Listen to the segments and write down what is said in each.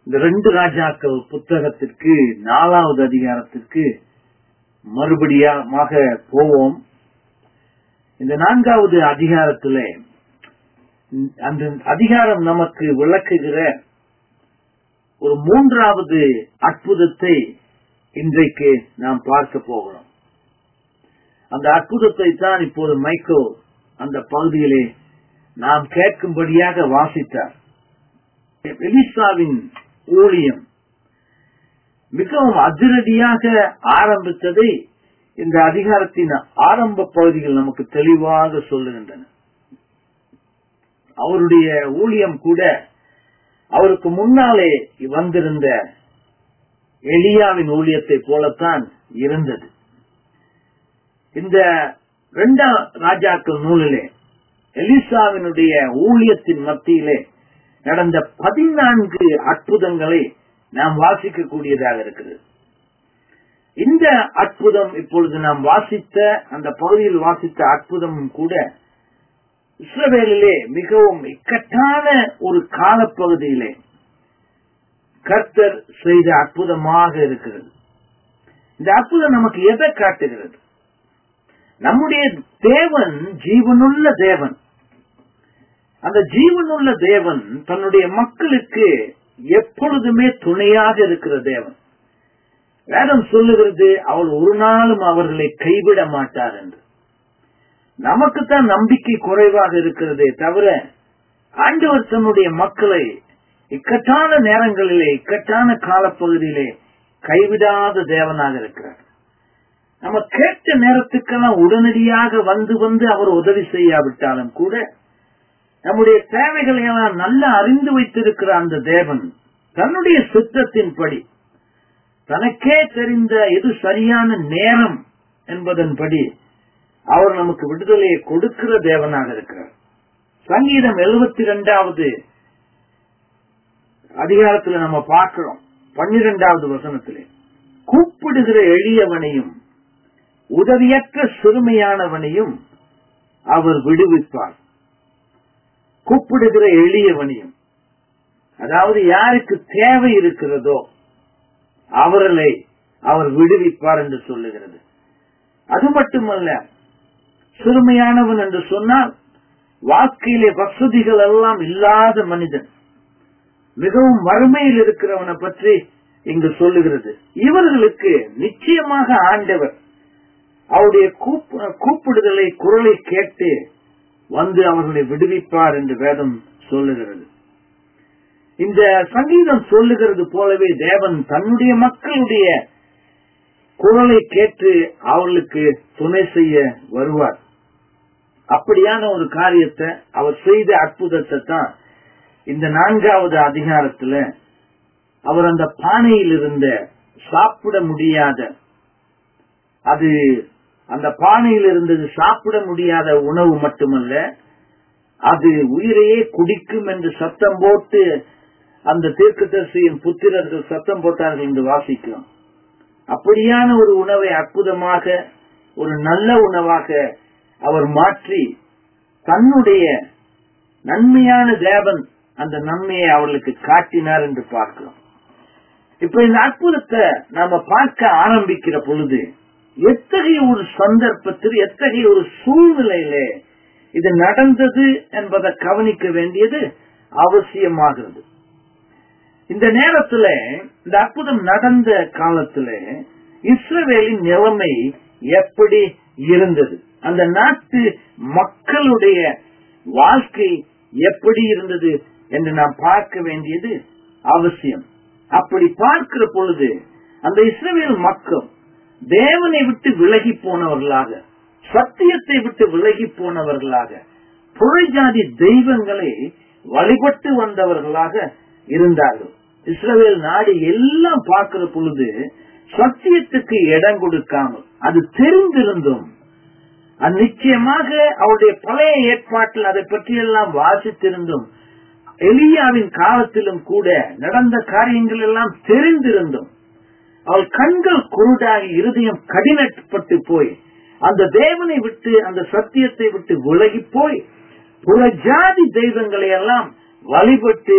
இந்த ரெண்டு ராஜாக்கள் புத்தகத்திற்கு நாலாவது அதிகாரத்திற்கு மறுபடியாக போவோம் இந்த நான்காவது அதிகாரத்திலே அந்த அதிகாரம் நமக்கு விளக்குகிற ஒரு மூன்றாவது அற்புதத்தை இன்றைக்கு நாம் பார்க்க போகிறோம் அந்த அற்புதத்தை தான் இப்போது மைக்கேல் அந்த பகுதியிலே நாம் கேட்கும்படியாக வாசித்தார் எலிசாவின் ஊழியம் மிகவும் அதிரடியாக ஆரம்பித்ததை இந்த அதிகாரத்தின் ஆரம்ப பகுதிகள் நமக்கு தெளிவாக சொல்லுகின்றன அவருடைய ஊழியம் கூட அவருக்கு முன்னாலே வந்திருந்த எலியாவின் ஊழியத்தை போலத்தான் இருந்தது இந்த இரண்டாம் ராஜாக்கள் நூலிலே எலிசாவினுடைய ஊழியத்தின் மத்தியிலே நடந்த பதினான்கு அற்புதங்களை நாம் வாசிக்கக்கூடியதாக இருக்கிறது இந்த அற்புதம் இப்பொழுது நாம் வாசித்த அந்த பகுதியில் வாசித்த அற்புதமும் கூட இஸ்ரவேலிலே மிகவும் இக்கட்டான ஒரு காலப்பகுதியிலே கர்த்தர் செய்த அற்புதமாக இருக்கிறது இந்த அற்புதம் நமக்கு எதை காட்டுகிறது நம்முடைய தேவன் ஜீவனுள்ள தேவன் அந்த ஜீவனுள்ள தேவன் தன்னுடைய மக்களுக்கு எப்பொழுதுமே துணையாக இருக்கிற தேவன் வேதம் சொல்லுகிறது அவள் ஒரு நாளும் அவர்களை கைவிட மாட்டார் என்று நமக்குத்தான் நம்பிக்கை குறைவாக இருக்கிறதே தவிர ஆண்டவர் தன்னுடைய மக்களை இக்கட்டான நேரங்களிலே இக்கட்டான காலப்பகுதியிலே கைவிடாத தேவனாக இருக்கிறார் நம்ம கேட்ட நேரத்துக்கெல்லாம் உடனடியாக வந்து வந்து அவர் உதவி செய்யாவிட்டாலும் கூட நம்முடைய தேவைகளை எல்லாம் நல்லா அறிந்து வைத்திருக்கிற அந்த தேவன் தன்னுடைய சித்தத்தின்படி தனக்கே தெரிந்த எது சரியான நேரம் என்பதன்படி அவர் நமக்கு விடுதலையை கொடுக்கிற தேவனாக இருக்கிறார் சங்கீதம் எழுபத்தி இரண்டாவது அதிகாரத்துல நம்ம பார்க்கிறோம் பன்னிரெண்டாவது வசனத்திலே கூப்பிடுகிற எளியவனையும் உதவியற்ற சிறுமையானவனையும் அவர் விடுவிப்பார் கூப்பிடுகிற எளியவனையும் அதாவது யாருக்கு தேவை இருக்கிறதோ அவர்களை அவர் விடுவிப்பார் என்று சொல்லுகிறது அது மட்டுமல்ல சிறுமையானவன் என்று சொன்னால் வாழ்க்கையிலே வசதிகள் எல்லாம் இல்லாத மனிதன் மிகவும் வறுமையில் இருக்கிறவனை பற்றி இங்கு சொல்லுகிறது இவர்களுக்கு நிச்சயமாக ஆண்டவர் அவருடைய கூப்பிடுதலை குரலை கேட்டு வந்து அவர்களை விடுவிப்பார் என்று வேதம் சொல்லுகிறது இந்த சங்கீதம் சொல்லுகிறது போலவே தேவன் தன்னுடைய மக்களுடைய குரலை கேட்டு அவர்களுக்கு துணை செய்ய வருவார் அப்படியான ஒரு காரியத்தை அவர் செய்த அற்புதத்தை தான் இந்த நான்காவது அதிகாரத்துல அவர் அந்த பானையில் இருந்த சாப்பிட முடியாத அது அந்த பானையில் இருந்தது சாப்பிட முடியாத உணவு மட்டுமல்ல அது உயிரையே குடிக்கும் என்று சத்தம் போட்டு அந்த தீர்க்கதரிசியின் புத்திரர்கள் சத்தம் போட்டார்கள் என்று வாசிக்கிறோம் அப்படியான ஒரு உணவை அற்புதமாக ஒரு நல்ல உணவாக அவர் மாற்றி தன்னுடைய நன்மையான தேவன் அந்த நன்மையை அவர்களுக்கு காட்டினார் என்று பார்க்கிறோம் இப்ப இந்த அற்புதத்தை நாம பார்க்க ஆரம்பிக்கிற பொழுது எத்தகைய ஒரு சந்தர்ப்பத்தில் எத்தகைய ஒரு சூழ்நிலையிலே இது நடந்தது என்பதை கவனிக்க வேண்டியது அவசியமாகிறது இந்த நேரத்துல இந்த அற்புதம் நடந்த காலத்துல இஸ்ரவேலின் நிலைமை எப்படி இருந்தது அந்த நாட்டு மக்களுடைய வாழ்க்கை எப்படி இருந்தது என்று நாம் பார்க்க வேண்டியது அவசியம் அப்படி பார்க்கிற பொழுது அந்த இஸ்ரவேல் மக்கள் தேவனை விட்டு விலகி போனவர்களாக சத்தியத்தை விட்டு விலகி போனவர்களாக புழைஜாதி தெய்வங்களை வழிபட்டு வந்தவர்களாக இருந்தார்கள் இஸ்ரவேல் நாடு எல்லாம் பார்க்கிற பொழுது சத்தியத்துக்கு இடம் கொடுக்காமல் அது தெரிந்திருந்தும் அது நிச்சயமாக அவருடைய பழைய ஏற்பாட்டில் அதை பற்றியெல்லாம் வாசித்திருந்தும் எலியாவின் காலத்திலும் கூட நடந்த காரியங்கள் எல்லாம் தெரிந்திருந்தும் அவள் கண்கள் குருடாகி இருதயம் கடினப்பட்டு போய் அந்த தேவனை விட்டு அந்த சத்தியத்தை விட்டு விலகி போய் புற ஜாதி தெய்வங்களை எல்லாம் வழிபட்டு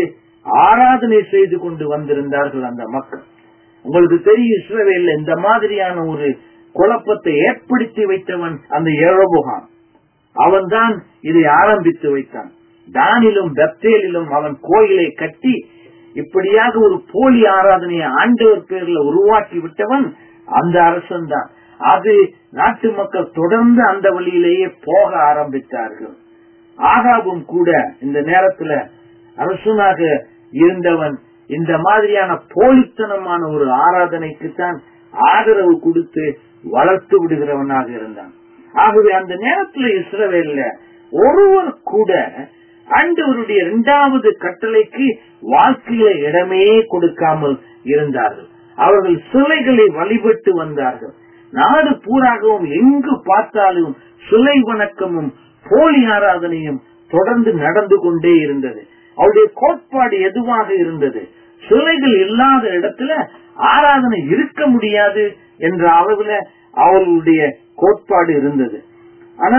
ஆராதனை செய்து கொண்டு வந்திருந்தார்கள் அந்த மக்கள் உங்களுக்கு தெரியும் இஸ்ரவேல்ல இந்த மாதிரியான ஒரு குழப்பத்தை ஏற்படுத்தி வைத்தவன் அந்த ஏரோபுகான் அவன்தான் இதை ஆரம்பித்து வைத்தான் தானிலும் பெத்தேலிலும் அவன் கோயிலை கட்டி இப்படியாக ஒரு போலி ஆராதனையை ஆண்டவர் பேர்ல உருவாக்கி விட்டவன் அந்த அரசன் தான் அது நாட்டு மக்கள் தொடர்ந்து அந்த வழியிலேயே போக ஆரம்பித்தார்கள் ஆகாவும் கூட இந்த நேரத்துல அரசனாக இருந்தவன் இந்த மாதிரியான போலித்தனமான ஒரு ஆராதனைக்கு தான் ஆதரவு கொடுத்து வளர்த்து விடுகிறவனாக இருந்தான் ஆகவே அந்த நேரத்தில் இஸ்ரவேல்ல ஒருவர் கூட ஆண்டவருடைய இரண்டாவது கட்டளைக்கு வாழ்க்கையில இடமே கொடுக்காமல் இருந்தார்கள் அவர்கள் சிலைகளை வழிபட்டு வந்தார்கள் நாடு பூராகவும் எங்கு பார்த்தாலும் சிலை வணக்கமும் போலி ஆராதனையும் தொடர்ந்து நடந்து கொண்டே இருந்தது அவருடைய கோட்பாடு எதுவாக இருந்தது சிலைகள் இல்லாத இடத்துல ஆராதனை இருக்க முடியாது என்ற அளவுல அவர்களுடைய கோட்பாடு இருந்தது ஆனா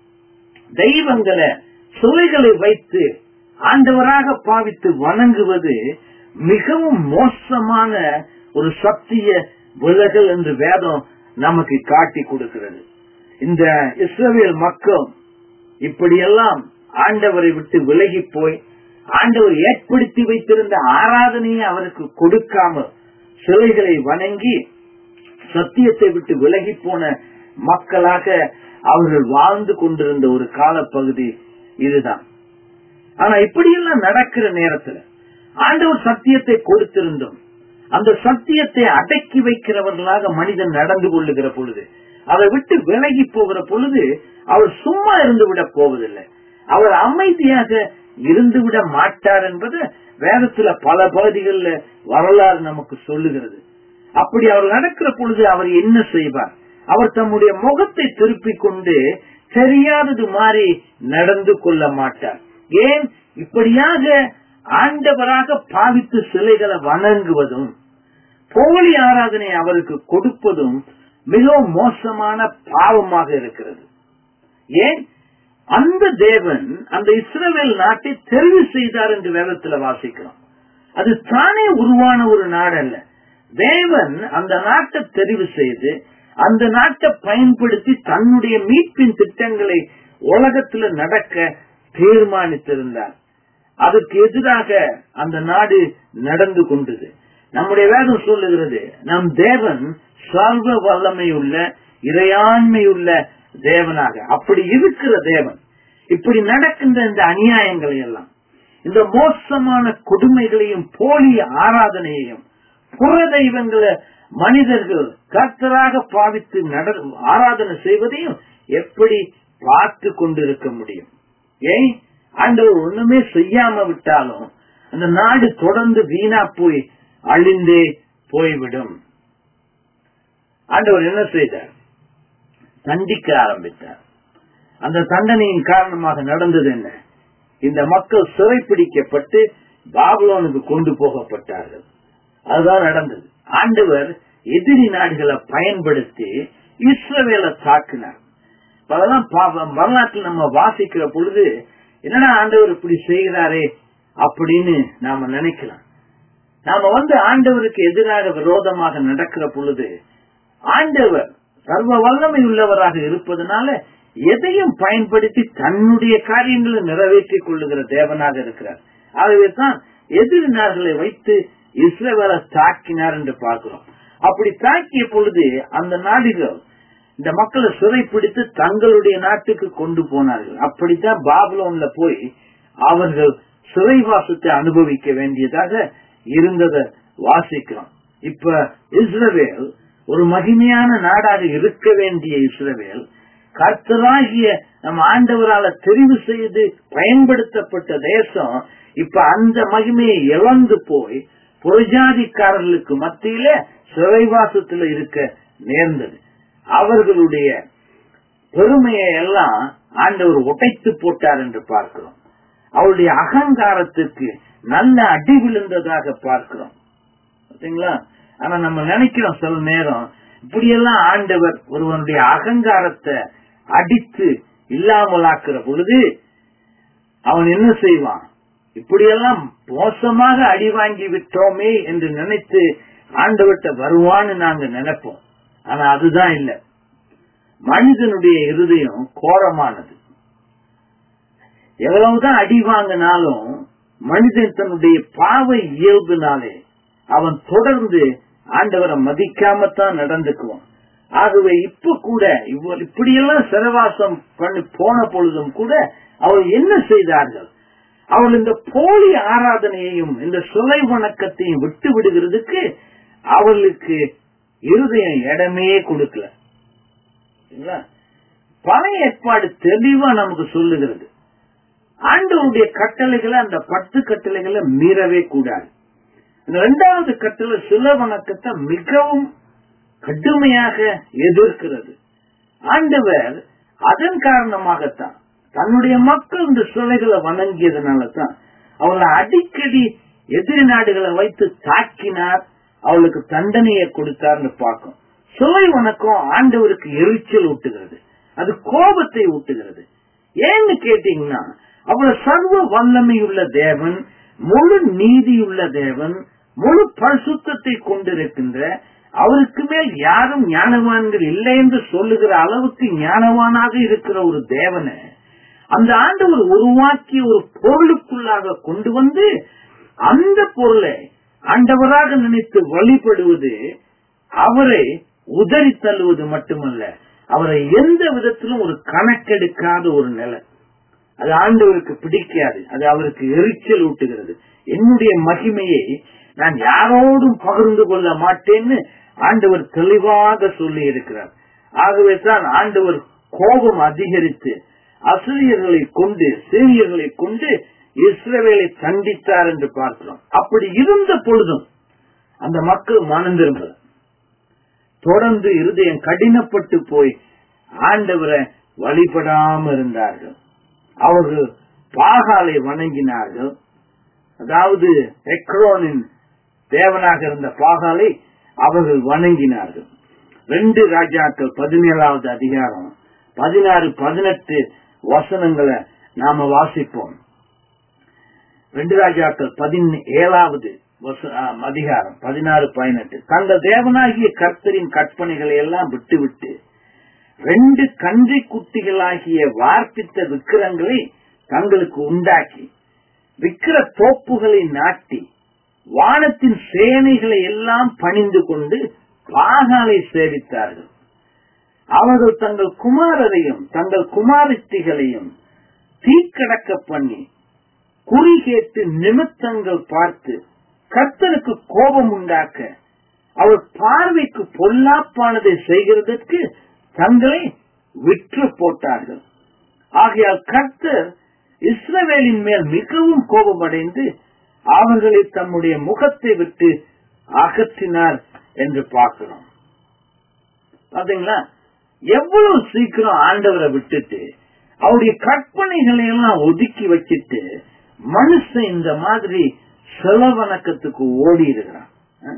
தெய்வங்களை சிலைகளை வைத்து ஆண்டவராக பாவித்து வணங்குவது மிகவும் மோசமான ஒரு சத்திய விலகல் என்று வேதம் நமக்கு காட்டி கொடுக்கிறது இந்த இஸ்ரவேல் மக்கள் இப்படியெல்லாம் ஆண்டவரை விட்டு விலகி போய் ஆண்டவர் ஏற்படுத்தி வைத்திருந்த ஆராதனையை அவருக்கு கொடுக்காமல் சிலைகளை வணங்கி சத்தியத்தை விட்டு விலகி போன மக்களாக அவர்கள் வாழ்ந்து கொண்டிருந்த ஒரு காலப்பகுதி இதுதான் ஆனா இப்படியெல்லாம் நடக்கிற நேரத்துல ஆண்டவர் சத்தியத்தை கொடுத்திருந்தோம் அந்த சத்தியத்தை அடக்கி வைக்கிறவர்களாக மனிதன் நடந்து கொள்ளுகிற பொழுது அதை விட்டு விலகி போகிற பொழுது அவர் சும்மா இருந்து விட போவதில்லை அவர் அமைதியாக இருந்து விட மாட்டார் என்பது வேதத்துல பல பகுதிகளில் வரலாறு நமக்கு சொல்லுகிறது அப்படி அவர் நடக்கிற பொழுது அவர் என்ன செய்வார் அவர் தம்முடைய முகத்தை திருப்பிக் கொண்டு தெரியாதது மாதிரி நடந்து கொள்ள மாட்டார் ஏன் இப்படியாக ஆண்டவராக பாவித்து சிலைகளை வணங்குவதும் போலி ஆராதனை அவருக்கு கொடுப்பதும் மிகவும் மோசமான பாவமாக இருக்கிறது ஏன் அந்த தேவன் அந்த இஸ்ரவேல் நாட்டை தெரிவு செய்தார் என்று வேதத்துல வாசிக்கிறோம் அது தானே உருவான ஒரு நாடு அல்ல தேவன் அந்த நாட்டை தெரிவு செய்து அந்த நாட்டை பயன்படுத்தி தன்னுடைய மீட்பின் திட்டங்களை உலகத்துல நடக்க தீர்மானித்திருந்தார் அதற்கு எதிராக அந்த நாடு நடந்து கொண்டது நம்முடைய வேதம் சொல்லுகிறது நம் தேவன் சர்வ வல்லமையுள்ள இறையாண்மையுள்ள தேவனாக அப்படி இருக்கிற தேவன் இப்படி நடக்கின்ற இந்த அநியாயங்களை எல்லாம் இந்த மோசமான கொடுமைகளையும் போலி ஆராதனையையும் புற தெய்வங்களை மனிதர்கள் கர்த்தராக பாவித்து நட ஆராதனை செய்வதையும் எப்படி பார்த்து கொண்டிருக்க முடியும் ஏன் ஆண்டவர் ஒண்ணுமே செய்யாம விட்டாலும் அந்த நாடு தொடர்ந்து வீணா போய் அழிந்தே போய்விடும் ஆண்டவர் என்ன செய்தார் தண்டிக்க ஆரம்பித்தார் அந்த தண்டனையின் காரணமாக நடந்தது என்ன இந்த மக்கள் சிறைப்பிடிக்கப்பட்டு பாபுலோனுக்கு கொண்டு போகப்பட்டார்கள் அதுதான் நடந்தது ஆண்டவர் எதிரி நாடுகளை பயன்படுத்தி இஸ்ரவேலை தாக்கினார் அதெல்லாம் வரலாற்றில் நம்ம வாசிக்கிற பொழுது என்னடா ஆண்டவர் இப்படி செய்கிறாரே அப்படின்னு நாம நினைக்கலாம் நாம வந்து ஆண்டவருக்கு எதிராக விரோதமாக நடக்கிற பொழுது ஆண்டவர் சர்வ வல்லமை உள்ளவராக இருப்பதனால எதையும் பயன்படுத்தி தன்னுடைய காரியங்களை நிறைவேற்றிக் கொள்ளுகிற தேவனாக இருக்கிறார் ஆகவே தான் எதிரி நாடுகளை வைத்து இஸ்ரேவேலை தாக்கினார் என்று பார்க்கிறோம் அப்படி தாக்கிய பொழுது அந்த நாடுகள் இந்த மக்களை சிறைப்பிடித்து தங்களுடைய நாட்டுக்கு கொண்டு போனார்கள் அப்படித்தான் பாபுலோன்ல போய் அவர்கள் சிறைவாசத்தை அனுபவிக்க வேண்டியதாக இருந்ததை வாசிக்கிறோம் இப்ப இஸ்ரவேல் ஒரு மகிமையான நாடாக இருக்க வேண்டிய இஸ்ரவேல் கர்த்தராகிய நம் ஆண்டவரால தெரிவு செய்து பயன்படுத்தப்பட்ட தேசம் இப்ப அந்த மகிமையை இழந்து போய் புரஜாதிக்காரர்களுக்கு மத்தியில சிறைவாசத்துல இருக்க நேர்ந்தது அவர்களுடைய பெருமையை எல்லாம் ஆண்டவர் உடைத்து போட்டார் என்று பார்க்கிறோம் அவருடைய அகங்காரத்துக்கு நல்ல அடி விழுந்ததாக பார்க்கிறோம் பாத்தீங்களா ஆனா நம்ம நினைக்கிறோம் சில நேரம் இப்படியெல்லாம் ஆண்டவர் ஒருவனுடைய அகங்காரத்தை அடித்து இல்லாமலாக்குற பொழுது அவன் என்ன செய்வான் இப்படியெல்லாம் மோசமாக அடி வாங்கி விட்டோமே என்று நினைத்து ஆண்டவர்கிட்ட வருவான்னு நாங்க நினைப்போம் ஆனா அதுதான் இல்ல மனிதனுடைய இருதயம் கோரமானது எவ்வளவுதான் அடி வாங்கினாலும் மனிதன் தன்னுடைய பாவை இயல்பினாலே அவன் தொடர்ந்து ஆண்டவரை மதிக்காமத்தான் நடந்துக்குவான் ஆகவே இப்ப கூட இவ்வ- இப்படியெல்லாம் சிறவாசம் பண்ணி போன பொழுதும் கூட அவர்கள் என்ன செய்தார்கள் அவர்கள் இந்த போலி ஆராதனையையும் இந்த சிலை வணக்கத்தையும் விட்டு விடுகிறதுக்கு அவர்களுக்கு இருதயம் இடமே கொடுக்கல சரிங்களா? பழைய ஏற்பாடு தெளிவா நமக்கு சொல்லுகிறது ஆண்டவருடைய கட்டளைகளை அந்த பத்து கட்டளைகளை மீறவே கூடாது இந்த இரண்டாவது கட்டளை சில வணக்கத்தை மிகவும் கடுமையாக எதிர்க்கிறது ஆண்டவர் அதன் காரணமாகத்தான் தன்னுடைய மக்கள் இந்த சிலைகளை வணங்கியதுனால தான் அவளை அடிக்கடி எதிரி நாடுகளை வைத்து தாக்கினார் அவளுக்கு தண்டனையை கொடுத்தார்னு பார்க்கும் சிலை வணக்கம் ஆண்டவருக்கு எரிச்சல் ஊட்டுகிறது அது கோபத்தை ஊட்டுகிறது ஏன்னு கேட்டீங்கன்னா அவர் சர்வ வல்லமையுள்ள தேவன் முழு நீதியுள்ள தேவன் முழு பரிசுத்தத்தை கொண்டிருக்கின்ற அவருக்கு மேல் யாரும் ஞானவான்கள் இல்லை என்று சொல்லுகிற அளவுக்கு ஞானவானாக இருக்கிற ஒரு தேவனை அந்த ஆண்டவர் உருவாக்கிய ஒரு பொருளுக்குள்ளாக கொண்டு வந்து அந்த பொருளை ஆண்டவராக நினைத்து வழிபடுவது அவரை உதறி தள்ளுவது மட்டுமல்ல அவரை எந்த விதத்திலும் ஒரு கணக்கெடுக்காத ஒரு நிலை அது ஆண்டவருக்கு பிடிக்காது அது அவருக்கு எரிச்சல் ஊட்டுகிறது என்னுடைய மகிமையை நான் யாரோடும் பகிர்ந்து கொள்ள மாட்டேன்னு ஆண்டவர் தெளிவாக சொல்லி இருக்கிறார் ஆகவே தான் ஆண்டவர் கோபம் அதிகரித்து அசிரியர்களை கொண்டு சீரியர்களை கொண்டு இஸ்ரவேலை தண்டித்தார் என்று பார்க்கிறோம் அப்படி இருந்த பொழுதும் அந்த மக்கள் மனம் திரும்பல தொடர்ந்து இருதயம் கடினப்பட்டு போய் ஆண்டவரை வழிபடாம இருந்தார்கள் அவர்கள் பாகாலை வணங்கினார்கள் அதாவது எக்ரோனின் தேவனாக இருந்த பாகாலை அவர்கள் வணங்கினார்கள் ரெண்டு ராஜாக்கள் பதினேழாவது அதிகாரம் பதினாறு பதினெட்டு வசனங்களை நாம வாசிப்போம் ரெண்டு ராஜாக்கள் பதினேழாவது வச- ஆ, அதிகாரம் பதினாறு பதினெட்டு தங்கள் தேவனாகிய கர்த்தரின் கற்பனைகளை எல்லாம் விட்டுவிட்டு ரெண்டு கன்றி குட்டிகளாகிய வார்ப்பித்த விக்கிரங்களை தங்களுக்கு உண்டாக்கி விக்கிர தோப்புகளை நாட்டி வானத்தின் சேனைகளை எல்லாம் பணிந்து கொண்டு பாகாலை சேவித்தார்கள் அவர்கள் தங்கள் குமாரரையும் தங்கள் குமாரத்திகளையும் தீக்கடக்க பண்ணி குறி கேட்டு நிமித்தங்கள் பார்த்து கர்த்தருக்கு கோபம் உண்டாக்க அவர் பார்வைக்கு பொல்லாப்பானதை செய்கிறதற்கு தங்களை விற்று போட்டார்கள் ஆகையால் கர்த்தர் இஸ்ரவேலின் மேல் மிகவும் கோபமடைந்து அவர்களை தம்முடைய முகத்தை விட்டு அகற்றினார் என்று பார்க்கிறோம் பாத்தீங்களா எவ்வளவு சீக்கிரம் ஆண்டவரை விட்டுட்டு அவருடைய கற்பனைகளை எல்லாம் ஒதுக்கி வச்சிட்டு மனுஷன் இந்த மாதிரி சில வணக்கத்துக்கு ஓடி இருக்கிறான் அஹ்?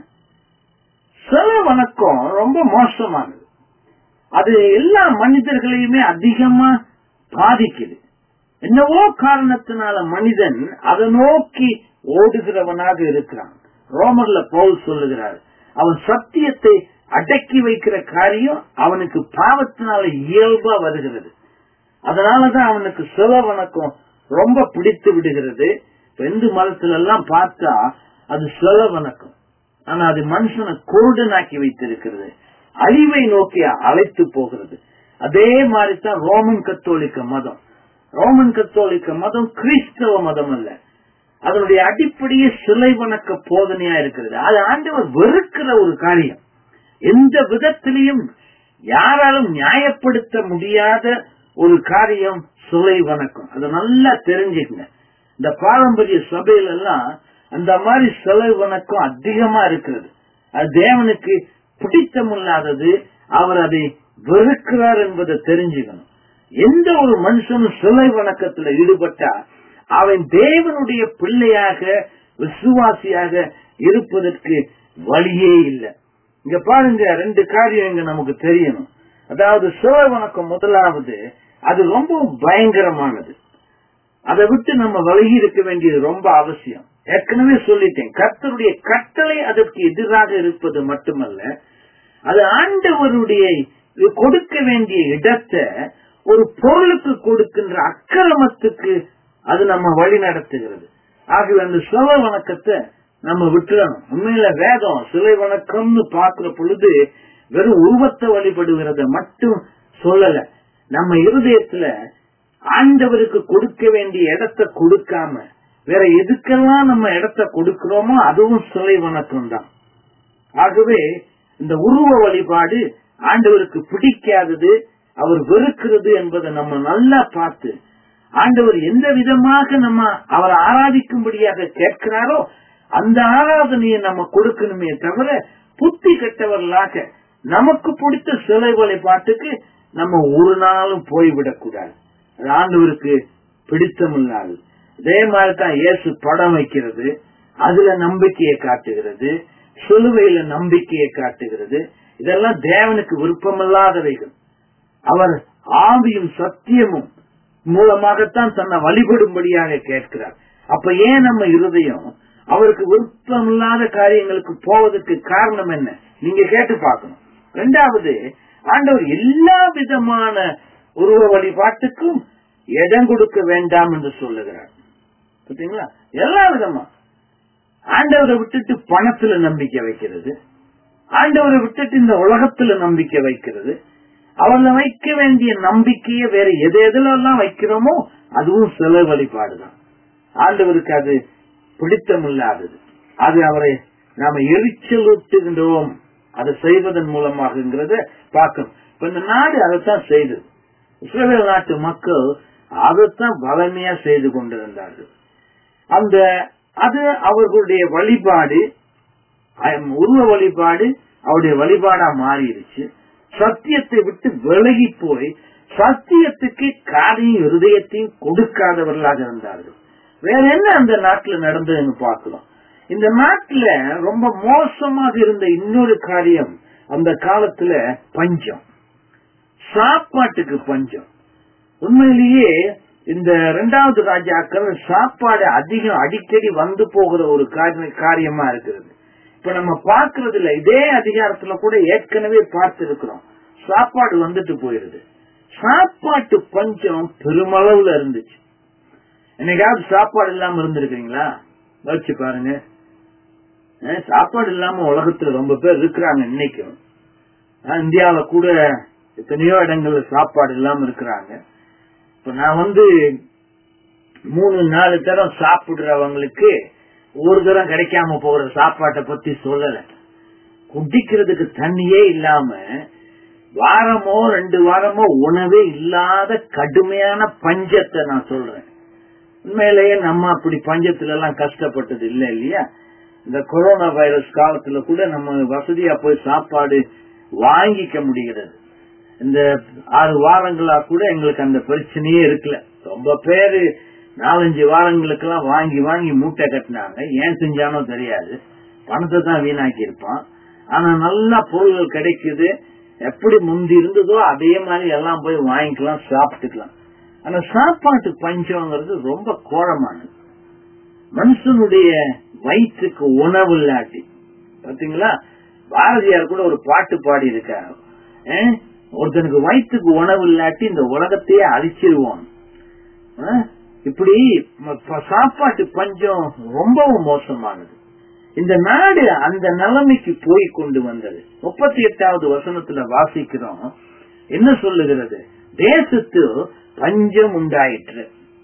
சில வணக்கம் ரொம்ப மோசமானது அது எல்லா மனிதர்களையுமே அதிகமா பாதிக்குது என்னவோ காரணத்தினால மனிதன் அதை நோக்கி ஓடுகிறவனாக இருக்கிறான் ரோமர்ல பவுல் சொல்லுகிறார் அவன் சத்தியத்தை அடக்கி வைக்கிற காரியம் அவனுக்கு பாவத்தினால இயல்பா வருகிறது அதனாலதான் அவனுக்கு சில வணக்கம் ரொம்ப பிடித்து விடுகிறது இப்ப இந்து மதத்துல எல்லாம் பார்த்தா அது சில வணக்கம் ஆனா அது மனுஷனை குருடனாக்கி வைத்திருக்கிறது அழிவை நோக்கி அழைத்து போகிறது அதே மாதிரி தான் ரோமன் கத்தோலிக்க மதம் ரோமன் கத்தோலிக்க மதம் கிறிஸ்தவ மதம் அல்ல அதனுடைய அடிப்படையே சிலை வணக்க போதனையா இருக்கிறது அது ஆண்டவர் வெறுக்கிற ஒரு காரியம் எந்த விதத்திலையும் யாராலும் நியாயப்படுத்த முடியாத ஒரு காரியம் சிலை வணக்கம் அதை நல்லா தெரிஞ்சுக்கங்க இந்த பாரம்பரிய சபையில எல்லாம் அந்த மாதிரி சிலை வணக்கம் அதிகமா இருக்கிறது அது தேவனுக்கு பிடித்தமில்லாதது அவர் அதை வெறுக்கிறார் என்பதை தெரிஞ்சுக்கணும் எந்த ஒரு மனுஷனும் சிலை வணக்கத்துல ஈடுபட்டா அவன் தேவனுடைய பிள்ளையாக விசுவாசியாக இருப்பதற்கு வழியே இல்லை இங்க பாருங்க ரெண்டு காரியம் இங்க நமக்கு தெரியணும் அதாவது சிலை வணக்கம் முதலாவது அது ரொம்ப பயங்கரமானது அதை விட்டு நம்ம விலகி இருக்க வேண்டியது ரொம்ப அவசியம் ஏற்கனவே சொல்லிட்டேன் கர்த்தருடைய கட்டளை அதற்கு எதிராக இருப்பது மட்டுமல்ல அது ஆண்டவருடைய கொடுக்க வேண்டிய இடத்தை ஒரு பொருளுக்கு கொடுக்கின்ற அக்கிரமத்துக்கு அது நம்ம வழி நடத்துகிறது ஆகவே அந்த சிலை வணக்கத்தை நம்ம விட்டுறணும் உண்மையில வேதம் சிலை வணக்கம்னு பாக்குற பொழுது வெறும் உருவத்தை வழிபடுகிறத மட்டும் சொல்லல நம்ம இருதயத்துல ஆண்டவருக்கு கொடுக்க வேண்டிய இடத்தை கொடுக்காம வேற எதுக்கெல்லாம் நம்ம இடத்தை கொடுக்கிறோமோ அதுவும் சிலை வணக்கம் தான் ஆகவே இந்த உருவ வழிபாடு ஆண்டவருக்கு பிடிக்காதது அவர் வெறுக்கிறது என்பதை நம்ம நல்லா பார்த்து ஆண்டவர் எந்த விதமாக நம்ம அவரை ஆராதிக்கும்படியாக கேட்கிறாரோ அந்த ஆராதனையை நம்ம கொடுக்கணுமே தவிர புத்தி கெட்டவர்களாக நமக்கு பிடித்த சிலை வழிபாட்டுக்கு நம்ம ஒரு நாளும் போய்விடக்கூடாது அது ஆண்டவருக்கு பிடித்தமில்லாது இதே மாதிரி தான் இயேசு படம் வைக்கிறது அதுல நம்பிக்கையை காட்டுகிறது சிலுவையில நம்பிக்கையை காட்டுகிறது இதெல்லாம் தேவனுக்கு விருப்பமில்லாதவைகள் அவர் ஆவியும் சத்தியமும் மூலமாகத்தான் தன்னை வழிபடும்படியாக கேட்கிறார் அப்ப ஏன் நம்ம இருதயம் அவருக்கு விருப்பமில்லாத காரியங்களுக்கு போவதற்கு காரணம் என்ன நீங்க கேட்டு பார்க்கணும் ரெண்டாவது ஆண்டவர் எல்லா விதமான உருவ வழிபாட்டுக்கும் இடம் கொடுக்க வேண்டாம் என்று சொல்லுகிறார் பார்த்தீங்களா எல்லா விதமா ஆண்டவரை விட்டுட்டு பணத்துல நம்பிக்கை வைக்கிறது ஆண்டவரை விட்டுட்டு இந்த உலகத்துல நம்பிக்கை வைக்கிறது அவர்ல வைக்க வேண்டிய நம்பிக்கையை வேற எது எதுலாம் வைக்கிறோமோ அதுவும் சில வழிபாடுதான் ஆண்டவருக்கு அது பிடித்தமில்லாதது அது அவரை நாம எரிச்சலூட்டுகின்றோம் அதை செய்வதன் மூலமாகங்கிறத பார்க்கணும் இப்ப இந்த நாடு அதைத்தான் செய்தது இஸ்ரேல் நாட்டு மக்கள் அதைத்தான் வளமையா செய்து கொண்டிருந்தார்கள் அந்த அது அவர்களுடைய வழிபாடு உருவ வழிபாடு அவருடைய வழிபாடா மாறிடுச்சு சத்தியத்தை விட்டு விலகி போய் சத்தியத்துக்கு காதையும் இருதயத்தையும் கொடுக்காதவர்களாக இருந்தார்கள் வேற என்ன அந்த நாட்டுல நடந்ததுன்னு பார்க்கலாம் இந்த நாட்டுல ரொம்ப மோசமாக இருந்த இன்னொரு காரியம் அந்த காலத்துல பஞ்சம் சாப்பாட்டுக்கு பஞ்சம் உண்மையிலேயே இந்த இரண்டாவது ராஜாக்கள் சாப்பாடு அதிகம் அடிக்கடி வந்து போகிற ஒரு காரியமா இருக்கிறது இப்ப நம்ம பார்க்கறது இல்ல இதே அதிகாரத்துல கூட ஏற்கனவே பார்த்து இருக்கிறோம் சாப்பாடு வந்துட்டு போயிருது சாப்பாட்டு பஞ்சம் பெருமளவுல இருந்துச்சு என்னைக்காவது சாப்பாடு இல்லாம இருந்திருக்கீங்களா வச்சு பாருங்க சாப்பாடு இல்லாம உலகத்துல ரொம்ப பேர் இருக்கிறாங்க இன்னைக்கும் இந்தியாவில கூட எத்தனையோ இடங்கள்ல சாப்பாடு இல்லாம இருக்கிறாங்க இப்ப நான் வந்து மூணு நாலு தரம் சாப்பிடுறவங்களுக்கு ஒரு தரம் கிடைக்காம போகிற சாப்பாட்டை பத்தி சொல்லல குடிக்கிறதுக்கு தண்ணியே இல்லாம வாரமோ ரெண்டு வாரமோ உணவே இல்லாத கடுமையான பஞ்சத்தை நான் சொல்றேன் உண்மையிலேயே நம்ம அப்படி பஞ்சத்துல எல்லாம் கஷ்டப்பட்டது இல்ல இல்லையா இந்த கொரோனா வைரஸ் காலத்துல கூட நம்ம வசதியா போய் சாப்பாடு வாங்கிக்க முடிகிறது இந்த ஆறு வாரங்களா கூட எங்களுக்கு அந்த பிரச்சனையே இருக்குல்ல ரொம்ப பேரு நாலஞ்சு வாரங்களுக்கெல்லாம் வாங்கி வாங்கி மூட்டை கட்டினாங்க ஏன் செஞ்சானோ தெரியாது பணத்தை தான் வீணாக்கி இருப்பான் ஆனா நல்லா பொருள்கள் கிடைக்குது எப்படி முந்தி இருந்ததோ அதே மாதிரி எல்லாம் போய் வாங்கிக்கலாம் சாப்பிட்டுக்கலாம் ஆனா சாப்பாட்டு பஞ்சம்ங்கிறது ரொம்ப கோரமானது மனுஷனுடைய வயிற்றுக்கு உணவு இல்லாட்டி பாத்தீங்களா பாரதியார் கூட ஒரு பாட்டு பாடி இருக்காரு ஒருத்தனுக்கு வயிற்றுக்கு உணவு இல்லாட்டி இந்த உலகத்தையே அழிச்சிருவோம் இப்படி சாப்பாட்டு பஞ்சம் ரொம்பவும் மோசமானது இந்த நாடு அந்த நிலைமைக்கு போய் கொண்டு வந்தது முப்பத்தி எட்டாவது வசனத்துல வாசிக்கிறோம் என்ன சொல்லுகிறது தேசத்து பஞ்சம் உண்டாயிற்று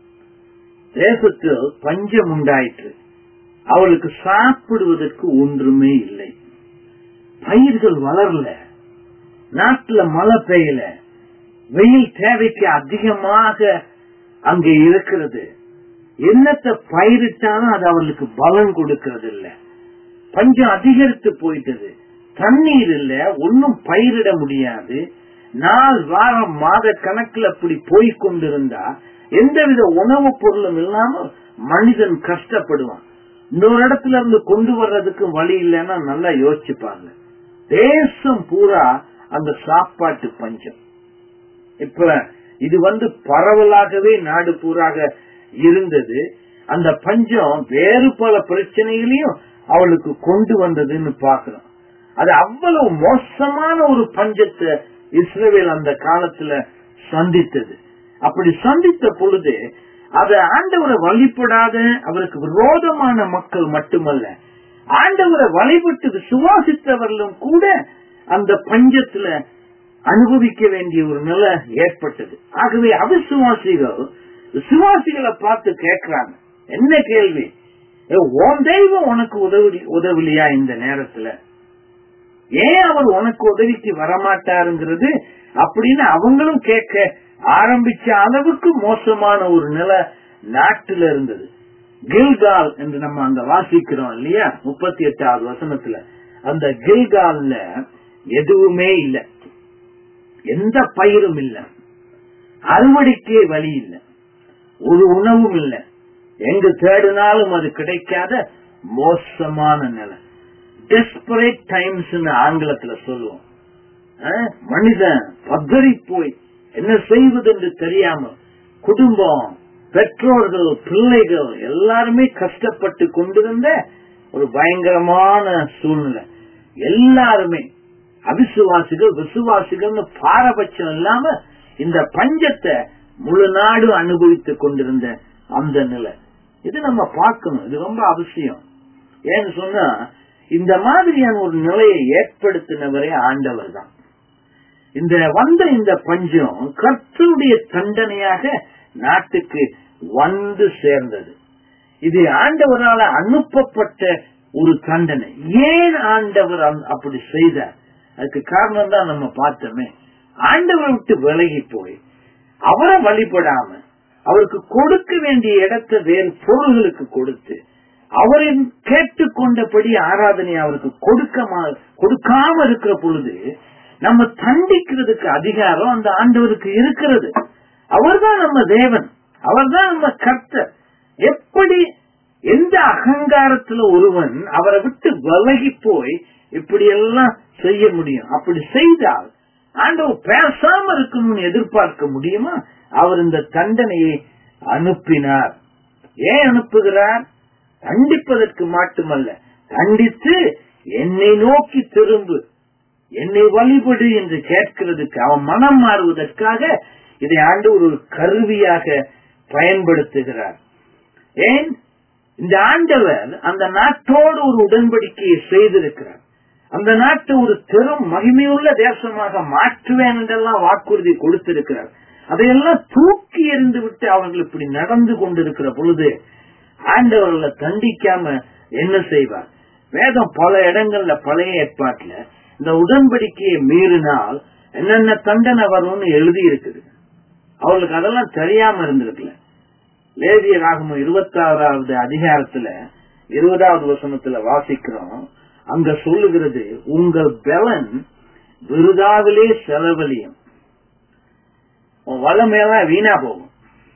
தேசத்து பஞ்சம் உண்டாயிற்று அவளுக்கு சாப்பிடுவதற்கு ஒன்றுமே இல்லை பயிர்கள் வளரல நாட்டுல மழை பெய்யல வெயில் தேவைக்கு அதிகமாக அங்க இருக்கிறது என்னத்தை பயிரிட்டாலும் அது அவர்களுக்கு பலன் கொடுக்கறது இல்ல பஞ்சம் அதிகரித்து போயிட்டது தண்ணீர் இல்ல ஒன்னும் பயிரிட முடியாது நாள் வாரம் மாத கணக்குல அப்படி போய் கொண்டிருந்தா எந்தவித உணவுப் பொருளும் இல்லாம மனிதன் கஷ்டப்படுவான் இன்னொரு இடத்துல இருந்து கொண்டு வர்றதுக்கு வழி இல்லைன்னா நல்லா யோசிச்சுப்பாங்க தேசம் பூரா அந்த சாப்பாட்டு பஞ்சம் இப்ப இது வந்து பரவலாகவே நாடு பூராக இருந்தது அந்த பஞ்சம் வேறு பல பிரச்சனைகளையும் அவளுக்கு கொண்டு வந்ததுன்னு பாக்குறோம் அது அவ்வளவு மோசமான ஒரு பஞ்சத்தை இஸ்ரேல் அந்த காலத்துல சந்தித்தது அப்படி சந்தித்த பொழுது அது ஆண்டவரை வழிபடாத அவருக்கு விரோதமான மக்கள் மட்டுமல்ல ஆண்டவரை வழிபட்டு விசுவாசித்தவர்களும் கூட அந்த பஞ்சத்துல அனுபவிக்க வேண்டிய ஒரு நிலை ஏற்பட்டது ஆகவே அவிசுவாசிகள் விசுவாசிகளை பார்த்து கேட்கிறாங்க என்ன கேள்வி ஏ, உன் தெய்வம் உனக்கு உதவி உதவிலையா இந்த நேரத்துல ஏன் அவர் உனக்கு உதவிக்கு வரமாட்டாருங்கிறது அப்படின்னு அவங்களும் கேட்க ஆரம்பிச்ச அளவுக்கு மோசமான ஒரு நிலை நாட்டுல இருந்தது கில்கால் என்று நம்ம அங்க வாசிக்கிறோம் இல்லையா முப்பத்தி எட்டாவது வசனத்துல அந்த கில்கால்ல எதுவுமே இல்ல எந்த பயிரும் இல்ல அறுவடைக்கே வழி இல்ல ஒரு உணவும் இல்ல எங்கு தேடினாலும் அது கிடைக்காத மோசமான நிலை டெஸ்பரேட் டைம்ஸ் ஆங்கிலத்துல சொல்லுவோம் அஹ், மனிதன் பதறி போய் என்ன செய்வது என்று தெரியாம குடும்பம் பெற்றோர்கள் பிள்ளைகள் எல்லாருமே கஷ்டப்பட்டு கொண்டிருந்த ஒரு பயங்கரமான சூழ்நிலை எல்லாருமே அவிசுவாசிகள் விசுவாசிகள்னு பாரபட்சம் இல்லாம இந்த பஞ்சத்தை முழு நாடு அனுபவித்துக் கொண்டிருந்த அந்த நிலை இது நம்ம பார்க்கணும் இது ரொம்ப அவசியம் ஏன்னு சொன்னா இந்த மாதிரியான ஒரு நிலையை ஏற்படுத்தினவரே ஆண்டவர் தான் இந்த வந்த இந்த பஞ்சம் கர்த்தருடைய தண்டனையாக நாட்டுக்கு வந்து சேர்ந்தது இது ஆண்டவரால அனுப்பப்பட்ட ஒரு தண்டனை ஏன் ஆண்டவர் அந்த- அப்படி செய்தார் அதுக்கு காரணம் தான் நம்ம பார்த்தோமே ஆண்டவரை விட்டு விலகி போய் அவரை வழிபடாம அவருக்கு கொடுக்க வேண்டிய இடத்தை வேறு பொருள்களுக்கு கொடுத்து அவரின் கேட்டுக்கொண்டபடி ஆராதனை அவருக்கு கொடுக்கமா கொடுக்காம இருக்கிற பொழுது நம்ம தண்டிக்கிறதுக்கு அதிகாரம் அந்த ஆண்டவருக்கு இருக்கிறது அவர்தான் நம்ம தேவன் அவர்தான் நம்ம கர்த்தர் எப்படி எந்த அகங்காரத்துல ஒருவன் அவரை விட்டு விலகி போய் இப்படி எல்லாம் செய்ய முடியும் அப்படி செய்தால் ஆண்டவர் பேசாம இருக்கணும்னு எதிர்பார்க்க முடியுமா அவர் இந்த தண்டனையை அனுப்பினார் ஏன் அனுப்புகிறார் தண்டிப்பதற்கு மட்டுமல்ல தண்டித்து என்னை நோக்கி திரும்பு என்னை வழிபடு என்று கேட்கிறதுக்கு அவன் மனம் மாறுவதற்காக இதை ஆண்டு ஒரு கருவியாக பயன்படுத்துகிறார் ஏன் இந்த ஆண்டவர் அந்த நாட்டோடு ஒரு உடன்படிக்கையை செய்திருக்கிறார் அந்த நாட்டை ஒரு பெரும் மகிமையுள்ள தேசமாக மாற்றுவேன் என்றெல்லாம் வாக்குறுதி கொடுத்திருக்கிறார் அதையெல்லாம் தூக்கி எறிந்து விட்டு அவர்கள் இப்படி நடந்து கொண்டிருக்கிற பொழுது ஆண்டவர்களை தண்டிக்காம என்ன செய்வார் வேதம் பல இடங்கள்ல பழைய ஏற்பாட்டுல இந்த உடன்படிக்கையை மீறினால் என்னென்ன தண்டனை வரும்னு எழுதி இருக்குது அவர்களுக்கு அதெல்லாம் தெரியாம இருந்திருக்கல லேவிய ராகமம் இருபத்தி ஆறாவது அதிகாரத்துல இருபதாவது வசனத்துல வாசிக்கிறோம் அங்க சொல்லுகிறது உங்கள் பலன் விருதாவிலே செலவழியும் உன் வளமையெல்லாம் வீணா போகும்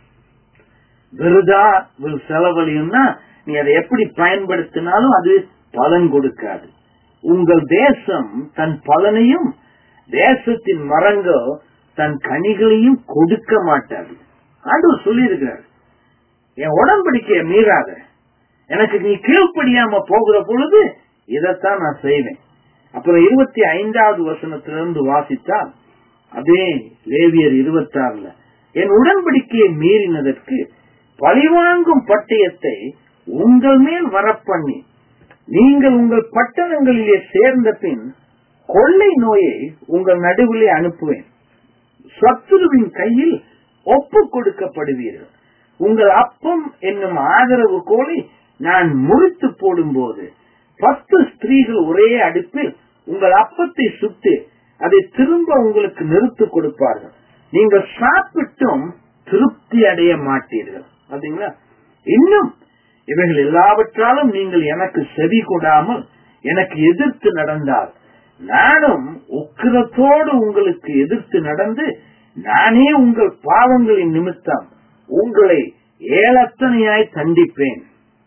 விருதா வில் செலவழியும்னா நீ அதை எப்படி பயன்படுத்தினாலும் அது பலன் கொடுக்காது உங்கள் தேசம் தன் பலனையும் தேசத்தின் மரங்கள் தன் கனிகளையும் கொடுக்க மாட்டாது ஆண்டவர் சொல்லியிருக்கிறார் என் உடன்படிக்கைய மீறாத எனக்கு நீ கீழ்ப்படியாம போகிற பொழுது இதைத்தான் நான் செய்வேன் அப்புறம் இருபத்தி ஐந்தாவது வசனத்திலிருந்து வாசித்தால் அதே லேவியர் இருபத்தி ஆறுல என் உடன்படிக்கையை மீறினதற்கு பழிவாங்கும் பட்டயத்தை உங்கள் மேல் வரப்பண்ணி நீங்கள் உங்கள் பட்டணங்களிலே சேர்ந்த பின் கொள்ளை நோயை உங்கள் நடுவிலே அனுப்புவேன் சத்துருவின் கையில் ஒப்பு கொடுக்கப்படுவீர்கள் உங்கள் அப்பம் என்னும் ஆதரவு கோலை நான் முறித்து போடும்போது பத்து ஸ்திரீகள் ஒரே அடுப்பில் உங்கள் அப்பத்தை சுட்டு அதை திரும்ப உங்களுக்கு நிறுத்து கொடுப்பார்கள் நீங்கள் சாப்பிட்டும் திருப்தி அடைய மாட்டீர்கள் அப்படிங்களா இன்னும் இவைகள் எல்லாவற்றாலும் நீங்கள் எனக்கு செவி கொடாமல் எனக்கு எதிர்த்து நடந்தால் நானும் உக்கிரத்தோடு உங்களுக்கு எதிர்த்து நடந்து நானே உங்கள் பாவங்களின் நிமித்தம் உங்களை ஏழத்தனையாய் தண்டிப்பேன்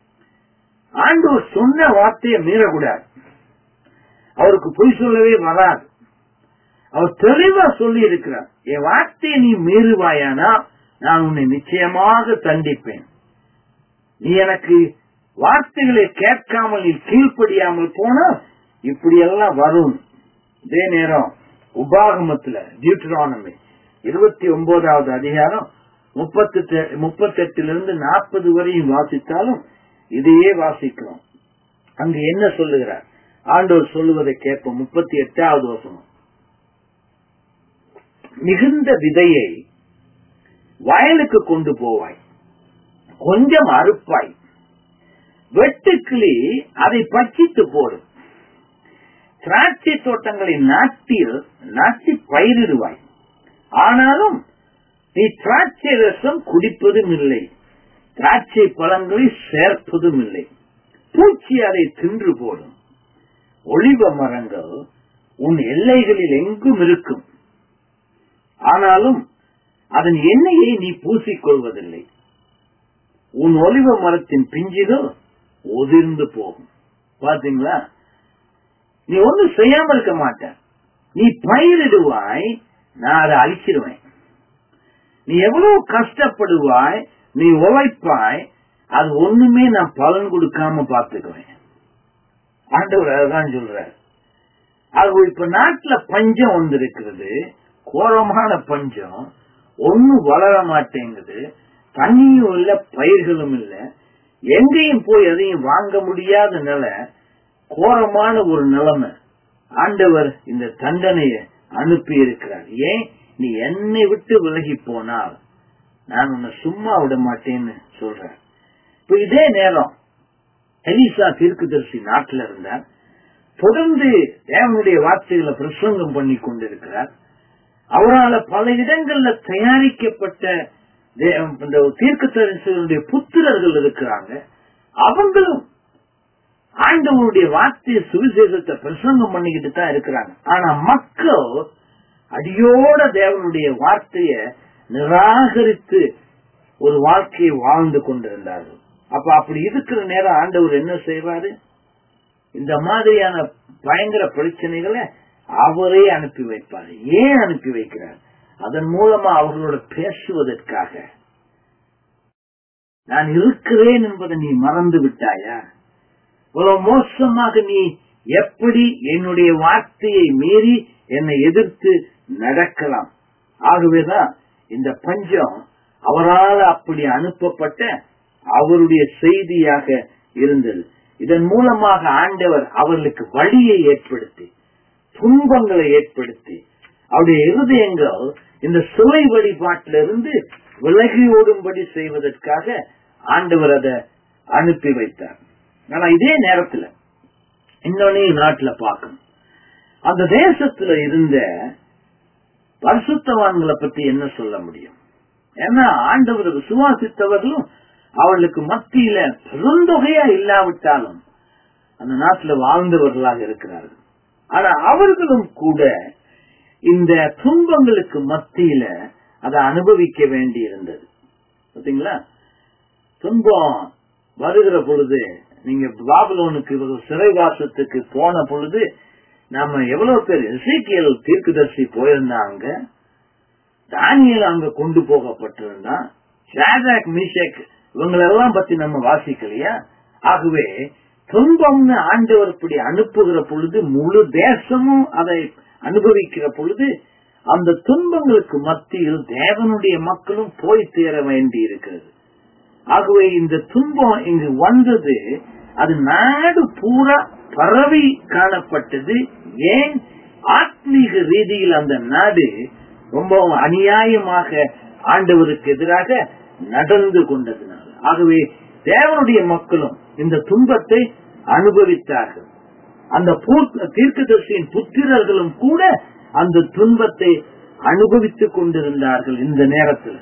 ஆண்டவர் சொன்ன வார்த்தையை மீறக்கூடாது அவருக்கு பொய் சொல்லவே வராது அவர் தெளிவா சொல்லி இருக்கிறார் என் வார்த்தையை நீ மீறுவாயானா நான் உன்னை நிச்சயமாக தண்டிப்பேன் நீ எனக்கு வார்த்தைகளை கேட்காமல் நீ கீழ்ப்படியாமல் போனா இப்படியெல்லாம் வரும் இதே நேரம் உபாகமத்துல டியூட்ரானமி இருபத்தி ஒன்பதாவது அதிகாரம் முப்பத்தி முப்பத்தெட்டிலிருந்து நாற்பது வரையும் வாசித்தாலும் இதையே வாசிக்கிறோம் அங்கு என்ன சொல்லுகிறார் ஆண்டவர் சொல்லுவதை கேட்போம் முப்பத்தி எட்டாவது வசனம் மிகுந்த விதையை வயலுக்கு கொண்டு போவாய் கொஞ்சம் அறுப்பாய் வெட்டுக்கிளி அதை பட்சித்து போடும் திராட்சை தோட்டங்களை நாட்டில் நாட்டி பயிரிடுவாய் ஆனாலும் நீ திராட்சை ரசம் குடிப்பதும் இல்லை திராட்சை பழங்களை சேர்ப்பதும் இல்லை பூச்சி அதை தின்று போடும் ஒளிவ மரங்கள் உன் எல்லைகளில் எங்கும் இருக்கும் ஆனாலும் அதன் எண்ணெயை நீ பூசிக்கொள்வதில்லை உன் ஒலிவ மரத்தின் பிஞ்சுகள் உதிர்ந்து போகும் பாத்தீங்களா நீ ஒன்னும் செய்யாம இருக்க மாட்ட நீ பயிரிடுவாய் நான் அதை அழிச்சிருவேன் நீ எவ்வளவு கஷ்டப்படுவாய் நீ உழைப்பாய் அது ஒண்ணுமே நான் பலன் கொடுக்காம பார்த்துக்குவேன் ஆண்டவர் அதுதான் சொல்றார் அது இப்ப நாட்டுல பஞ்சம் வந்திருக்கிறது கோரமான பஞ்சம் ஒன்னும் வளர மாட்டேங்குது தண்ணியும் இல்ல பயிர்களும் இல்ல எங்கேயும் போய் எதையும் வாங்க முடியாத நிலை கோரமான ஒரு நிலைமை ஆண்டவர் இந்த தண்டனைய அனுப்பி இருக்கிறார் ஏன் நீ என்னை விட்டு விலகி போனால் நான் உன்னை சும்மா விட மாட்டேன்னு சொல்றேன் இப்ப இதே நேரம் எலிசா தீர்க்குதரிசி நாட்டில் இருந்தார் தொடர்ந்து தேவனுடைய வார்த்தைகளை பிரசங்கம் பண்ணி கொண்டிருக்கிறார் அவரால் பல இடங்கள்ல தயாரிக்கப்பட்ட இந்த தீர்க்கதரிசிகளுடைய புத்திரர்கள் இருக்கிறாங்க அவங்களும் ஆண்டவருடைய வார்த்தைய சுவிசேஷத்தை பிரசங்கம் பண்ணிக்கிட்டு தான் இருக்கிறாங்க ஆனா மக்கள் அடியோட தேவனுடைய வார்த்தைய நிராகரித்து ஒரு வாழ்க்கையை வாழ்ந்து கொண்டிருந்தார்கள் அப்ப அப்படி இருக்கிற நேரம் ஆண்டவர் என்ன செய்வாரு இந்த மாதிரியான பயங்கர பிரச்சனைகளை அவரே அனுப்பி வைப்பார் ஏன் அனுப்பி வைக்கிறார் அதன் மூலமா அவர்களோட பேசுவதற்காக நான் இருக்கிறேன் என்பதை நீ மறந்து விட்டாயா இவ்வளவு மோசமாக நீ எப்படி என்னுடைய வார்த்தையை மீறி என்னை எதிர்த்து நடக்கலாம் ஆகவேதான் இந்த பஞ்சம் அவரால் அப்படி அனுப்பப்பட்ட அவருடைய செய்தியாக இருந்தது இதன் மூலமாக ஆண்டவர் அவர்களுக்கு வழியை ஏற்படுத்தி துன்பங்களை ஏற்படுத்தி அவருடைய இருதயங்கள் இந்த சிலை வழிபாட்டிலிருந்து விலகி ஓடும்படி செய்வதற்காக ஆண்டவர் அதை அனுப்பி வைத்தார் ஆனா இதே நேரத்துல இன்னொன்னே நாட்டுல பார்க்கணும் அந்த தேசத்துல இருந்த பரிசுத்தவான்களை பத்தி என்ன சொல்ல முடியும் ஏன்னா ஆண்டவர் விசுவாசித்தவர்களும் அவர்களுக்கு மத்தியில பெருந்தொகையா இல்லாவிட்டாலும் அந்த நாட்டுல வாழ்ந்தவர்களாக இருக்கிறார்கள் ஆனா அவர்களும் கூட இந்த துன்பங்களுக்கு மத்தியில அதை அனுபவிக்க வேண்டி இருந்தது பாத்தீங்களா துன்பம் வருகிற பொழுது நீங்க பாபலோனுக்கு சிறைவாசத்துக்கு போன பொழுது நாம எவ்வளவு பேர் இசைக்கியல் தீர்க்குதர்சி போயிருந்தாங்க தானியல் அங்க கொண்டு போகப்பட்டிருந்தான் ஷாஜாக் மிஷேக் இவங்களெல்லாம் பத்தி நம்ம வாசிக்கலையா ஆகவே துன்பம்னு ஆண்டவர் இப்படி அனுப்புகிற பொழுது முழு தேசமும் அதை அனுபவிக்கிற பொழுது அந்த துன்பங்களுக்கு மத்தியில் தேவனுடைய மக்களும் போய் சேர வேண்டி இருக்கிறது ஆகவே இந்த துன்பம் இங்கு வந்தது அது நாடு பூரா பரவி காணப்பட்டது ஏன் ஆத்மீக ரீதியில் அந்த நாடு ரொம்ப அநியாயமாக ஆண்டவருக்கு எதிராக நடந்து கொண்டதுனால ஆகவே தேவனுடைய மக்களும் இந்த துன்பத்தை அனுபவித்தார்கள் அந்த தீர்க்கதர்சியின் புத்திரர்களும் கூட அந்த துன்பத்தை அனுபவித்துக் கொண்டிருந்தார்கள் இந்த நேரத்தில்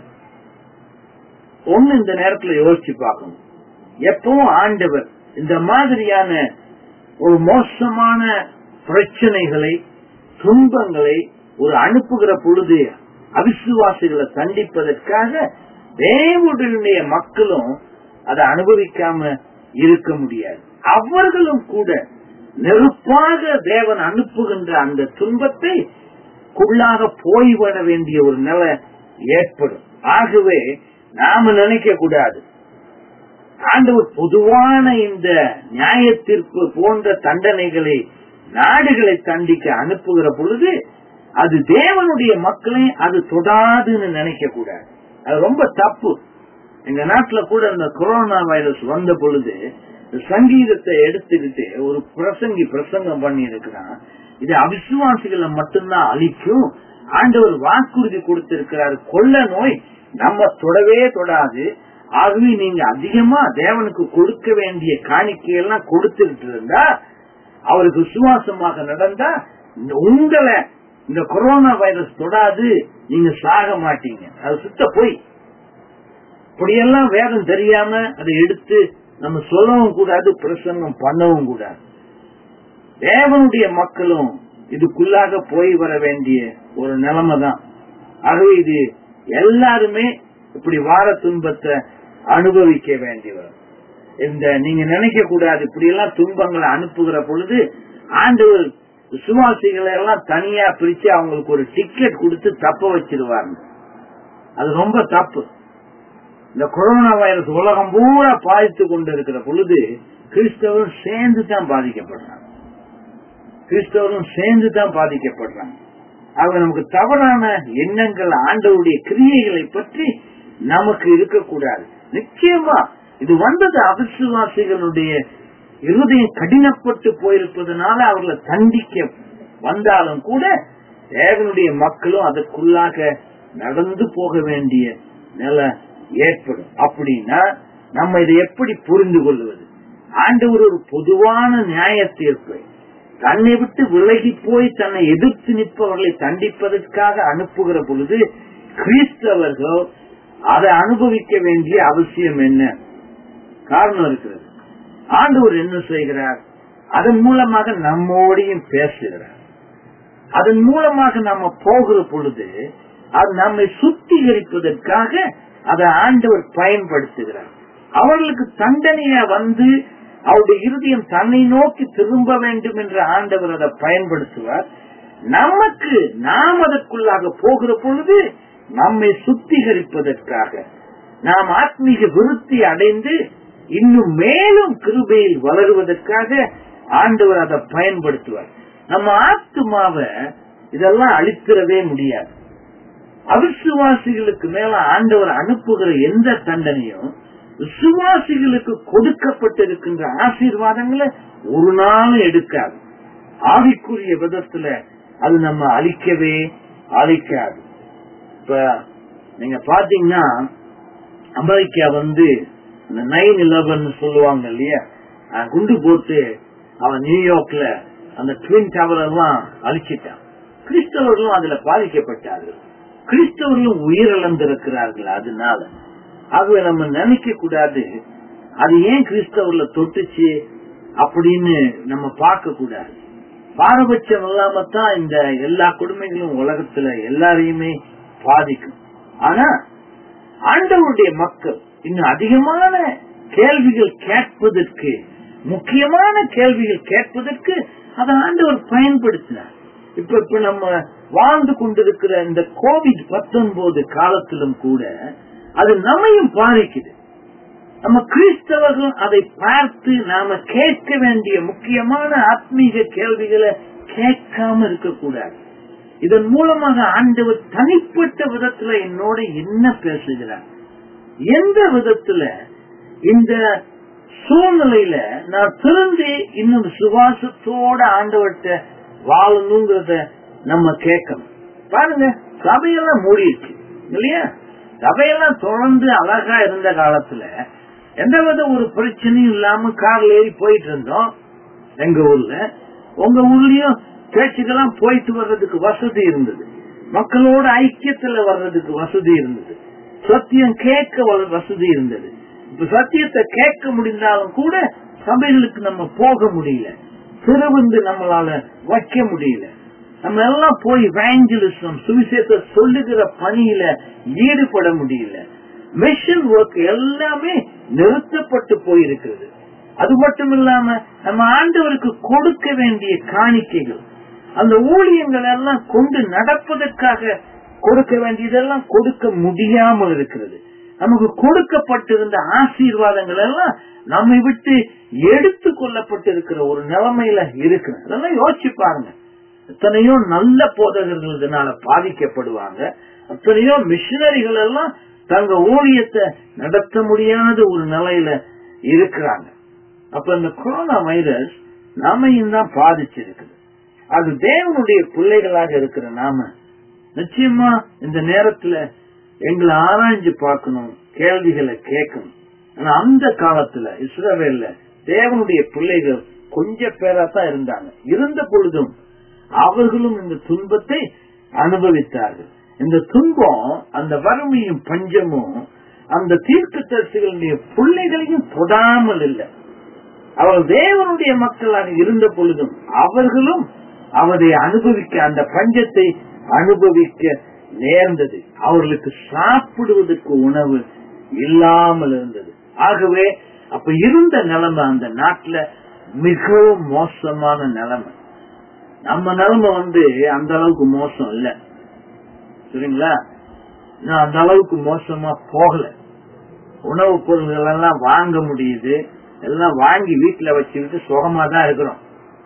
ஒன்னு இந்த நேரத்துல யோசிச்சு பார்க்கணும் எப்பவும் ஆண்டவர் இந்த மாதிரியான ஒரு மோசமான பிரச்சனைகளை துன்பங்களை ஒரு அனுப்புகிற பொழுது அவிசுவாசிகளை சந்திப்பதற்காக தேவனுடைய மக்களும் அதை அனுபவிக்காம இருக்க முடியாது அவர்களும் கூட நெருப்பாக தேவன் அனுப்புகின்ற அந்த துன்பத்தை குள்ளாக போய்விட வேண்டிய ஒரு நிலை ஏற்படும் ஆகவே நாம நினைக்க கூடாது ஆண்டவர் பொதுவான இந்த நியாய தீர்ப்பு போன்ற தண்டனைகளை நாடுகளை தண்டிக்க அனுப்புகிற பொழுது அது தேவனுடைய மக்களை அது தொடாதுன்னு நினைக்க கூடாது அது ரொம்ப தப்பு எங்க நாட்டுல கூட இந்த கொரோனா வைரஸ் வந்த பொழுது இந்த சங்கீதத்தை எடுத்துக்கிட்டு ஒரு பிரசங்கி பிரசங்கம் பண்ணி இருக்கிறான் இது அவிசுவாசிகளை மட்டும்தான் அழிக்கும் ஆண்டவர் வாக்குறுதி கொடுத்திருக்கிறார் கொள்ள நோய் நம்ம தொடவே தொடாது ஆகவே நீங்க அதிகமா தேவனுக்கு கொடுக்க வேண்டிய காணிக்கையெல்லாம் கொடுத்துக்கிட்டு இருந்தா அவருக்கு விசுவாசமாக நடந்தா இந்த உங்களை இந்த கொரோனா வைரஸ் தொடாது நீங்க சாக மாட்டீங்க அது சுத்த போய் இப்படியெல்லாம் வேதம் தெரியாம அதை எடுத்து நம்ம சொல்லவும் கூடாது பிரசங்கம் பண்ணவும் கூடாது தேவனுடைய மக்களும் இதுக்குள்ளாக போய் வர வேண்டிய ஒரு நிலைமை தான் ஆகவே இது எல்லாருமே இப்படி வார துன்பத்தை அனுபவிக்க வேண்டியவர் இந்த நீங்க நினைக்க கூடாது இப்படி எல்லாம் துன்பங்களை அனுப்புகிற பொழுது ஆண்டவர் விசுவாசிகளை எல்லாம் தனியா பிரிச்சு அவங்களுக்கு ஒரு டிக்கெட் கொடுத்து தப்ப வச்சிருவாங்க அது ரொம்ப தப்பு இந்த கொரோனா வைரஸ் உலகம் பூரா பாதித்து கொண்டு இருக்கிற பொழுது கிறிஸ்தவரும் சேர்ந்து தான் பாதிக்கப்படுறாங்க கிறிஸ்தவரும் சேர்ந்து தான் பாதிக்கப்படுறாங்க அவங்க நமக்கு தவறான எண்ணங்கள் ஆண்டவருடைய கிரியைகளை பற்றி நமக்கு இருக்கக்கூடாது நிச்சயமா இது வந்தது அவிசுவாசிகளுடைய இருதயம் கடினப்பட்டு போயிருப்பதனால அவர்களை தண்டிக்க வந்தாலும் கூட தேவனுடைய மக்களும் அதற்குள்ளாக நடந்து போக வேண்டிய நிலை ஏற்படும் அப்படின்னா நம்ம இதை எப்படி புரிந்து கொள்வது ஆண்டவர் ஒரு பொதுவான நியாய தீர்ப்பை தன்னை விட்டு விலகி போய் தன்னை எதிர்த்து நிற்பவர்களை தண்டிப்பதற்காக அனுப்புகிற பொழுது கிறிஸ்தவர்கள் அதை அனுபவிக்க வேண்டிய அவசியம் என்ன காரணம் இருக்கிறது ஆண்டவர் என்ன செய்கிறார் அதன் மூலமாக நம்மோடையும் பேசுகிறார் அதன் மூலமாக நம்ம போகிற பொழுது அது நம்மை சுத்திகரிப்பதற்காக அதை ஆண்டவர் பயன்படுத்துகிறார் அவர்களுக்கு தண்டனையா வந்து அவருடைய இருதயம் தன்னை நோக்கி திரும்ப வேண்டும் என்று ஆண்டவர் அதை பயன்படுத்துவார் நமக்கு நாம் அதற்குள்ளாக போகிற பொழுது நம்மை சுத்திகரிப்பதற்காக நாம் ஆத்மீக விருத்தி அடைந்து இன்னும் மேலும் கிருபையில் வளருவதற்காக ஆண்டவர் அதை பயன்படுத்துவார் நம்ம ஆத்துமாவை இதெல்லாம் அழித்திடவே முடியாது அவிசுவாசிகளுக்கு மேல ஆண்டவர் அனுப்புகிற எந்த தண்டனையும் விசுவாசிகளுக்கு கொடுக்கப்பட்டிருக்கின்ற ஆசீர்வாதங்களை ஒரு நாளும் எடுக்காது ஆவிக்குரிய விதத்துல அது நம்ம அழிக்கவே அழிக்காது இப்ப நீங்க பாத்தீங்கன்னா அமெரிக்கா வந்து இந்த நைன் இலவன் சொல்லுவாங்க இல்லையா அஹ் குண்டு போட்டு அவன் நியூயார்க்ல அந்த ட்வின் டவர் எல்லாம் அழிச்சிட்டான் கிறிஸ்தவர்களும் அதுல பாதிக்கப்பட்டார்கள் கிறிஸ்தவர்களும் உயிரிழந்திருக்கிறார்கள் அதனால ஆகவே நம்ம நினைக்க கூடாது அது ஏன் கிறிஸ்தவர்ல தொட்டுச்சு அப்படின்னு நம்ம பார்க்க கூடாது பாரபட்சம் இல்லாம தான் இந்த எல்லா கொடுமைகளும் உலகத்துல எல்லாரையுமே பாதிக்கும் ஆனா ஆண்டவருடைய மக்கள் இன்னும் அதிகமான கேள்விகள் கேட்பதற்கு முக்கியமான கேள்விகள் கேட்பதற்கு அதை ஆண்டவர் பயன்படுத்தினார் இப்ப இப்ப நம்ம வாழ்ந்து கொண்டிருக்கிற இந்த கோவிட் பத்தொன்பது காலத்திலும் கூட அது நம்மையும் பாதிக்குது நம்ம கிறிஸ்தவர்கள் அதை பார்த்து நாம கேட்க வேண்டிய முக்கியமான ஆத்மீக கேள்விகளை கேட்காம இருக்கக்கூடாது இதன் மூலமாக ஆண்டவர் தனிப்பட்ட விதத்துல என்னோட என்ன பேசுகிறார் எந்த விதத்துல இந்த சூழ்நிலையில நான் திருந்தி இன்னும் சுவாசத்தோட ஆண்டவர்கிட்ட வாழணுங்கிறத நம்ம கேட்கணும் பாருங்க சபையெல்லாம் மூடி இருக்கு இல்லையா சபையெல்லாம் தொடர்ந்து அழகா இருந்த காலத்துல எந்த வித ஒரு பிரச்சனையும் இல்லாம கார்ல ஏறி போயிட்டு இருந்தோம் எங்க ஊர்ல உங்க ஊர்லயும் பேச்சுக்கெல்லாம் போயிட்டு வர்றதுக்கு வசதி இருந்தது மக்களோட ஐக்கியத்துல வர்றதுக்கு வசதி இருந்தது சத்தியம் கேட்க வ- வசதி இருந்தது இப்ப சத்தியத்தை கேட்க முடிந்தாலும் கூட சபைகளுக்கு நம்ம போக முடியல சிறுவிந்து நம்மளால வைக்க முடியல நம்ம எல்லாம் போய் வேஞ்சலிசம் சுவிசேஷ சொல்லுகிற பணியில ஈடுபட முடியல மிஷன் ஒர்க் எல்லாமே நிறுத்தப்பட்டு போயிருக்கிறது அது மட்டும் இல்லாம நம்ம ஆண்டவருக்கு கொடுக்க வேண்டிய காணிக்கைகள் அந்த ஊழியங்கள் எல்லாம் கொண்டு நடப்பதற்காக கொடுக்க வேண்டியதெல்லாம் கொடுக்க முடியாமல் இருக்கிறது நமக்கு கொடுக்கப்பட்டிருந்த ஆசீர்வாதங்கள் எல்லாம் நம்மை விட்டு எடுத்து கொள்ளப்பட்டிருக்கிற ஒரு நிலைமையில இருக்கு அதெல்லாம் யோசிச்சு பாருங்க எத்தனையோ நல்ல போதகர்கள் இதனால பாதிக்கப்படுவாங்க எத்தனையோ மிஷினரிகள் எல்லாம் தங்க ஊழியத்தை நடத்த முடியாத ஒரு நிலையில இருக்கிறாங்க அப்ப இந்த கொரோனா வைரஸ் நாமையும் தான் பாதிச்சிருக்குது அது தேவனுடைய பிள்ளைகளாக இருக்கிற நாம நிச்சயமா இந்த நேரத்துல எங்களை ஆராய்ஞ்சு பார்க்கணும் கேள்விகளை கேட்கணும் ஆனா அந்த காலத்துல இஸ்ரவேல்ல தேவனுடைய பிள்ளைகள் கொஞ்ச பேரா தான் இருந்தாங்க இருந்த பொழுதும் அவர்களும் இந்த துன்பத்தை அனுபவித்தார்கள் இந்த துன்பம் அந்த வறுமையும் பஞ்சமும் அந்த தீர்க்க தரிசிகளுடைய பிள்ளைகளையும் தொடாமல் இல்லை அவர்கள் தேவனுடைய மக்களாக இருந்த பொழுதும் அவர்களும் அவரை அனுபவிக்க அந்த பஞ்சத்தை அனுபவிக்க நேர்ந்தது அவர்களுக்கு சாப்பிடுவதற்கு உணவு இல்லாமல் இருந்தது ஆகவே அப்ப இருந்த நிலைமை அந்த நாட்டுல மிகவும் மோசமான நிலைமை நம்ம நிலைமை வந்து அந்த அளவுக்கு மோசம் இல்ல சரிங்களா நான் அந்த அளவுக்கு மோசமா போகல உணவுப் பொருள்கள் எல்லாம் வாங்க முடியுது எல்லாம் வாங்கி வீட்டுல வச்சுக்கிட்டு சுகமா தான் இருக்கிறோம்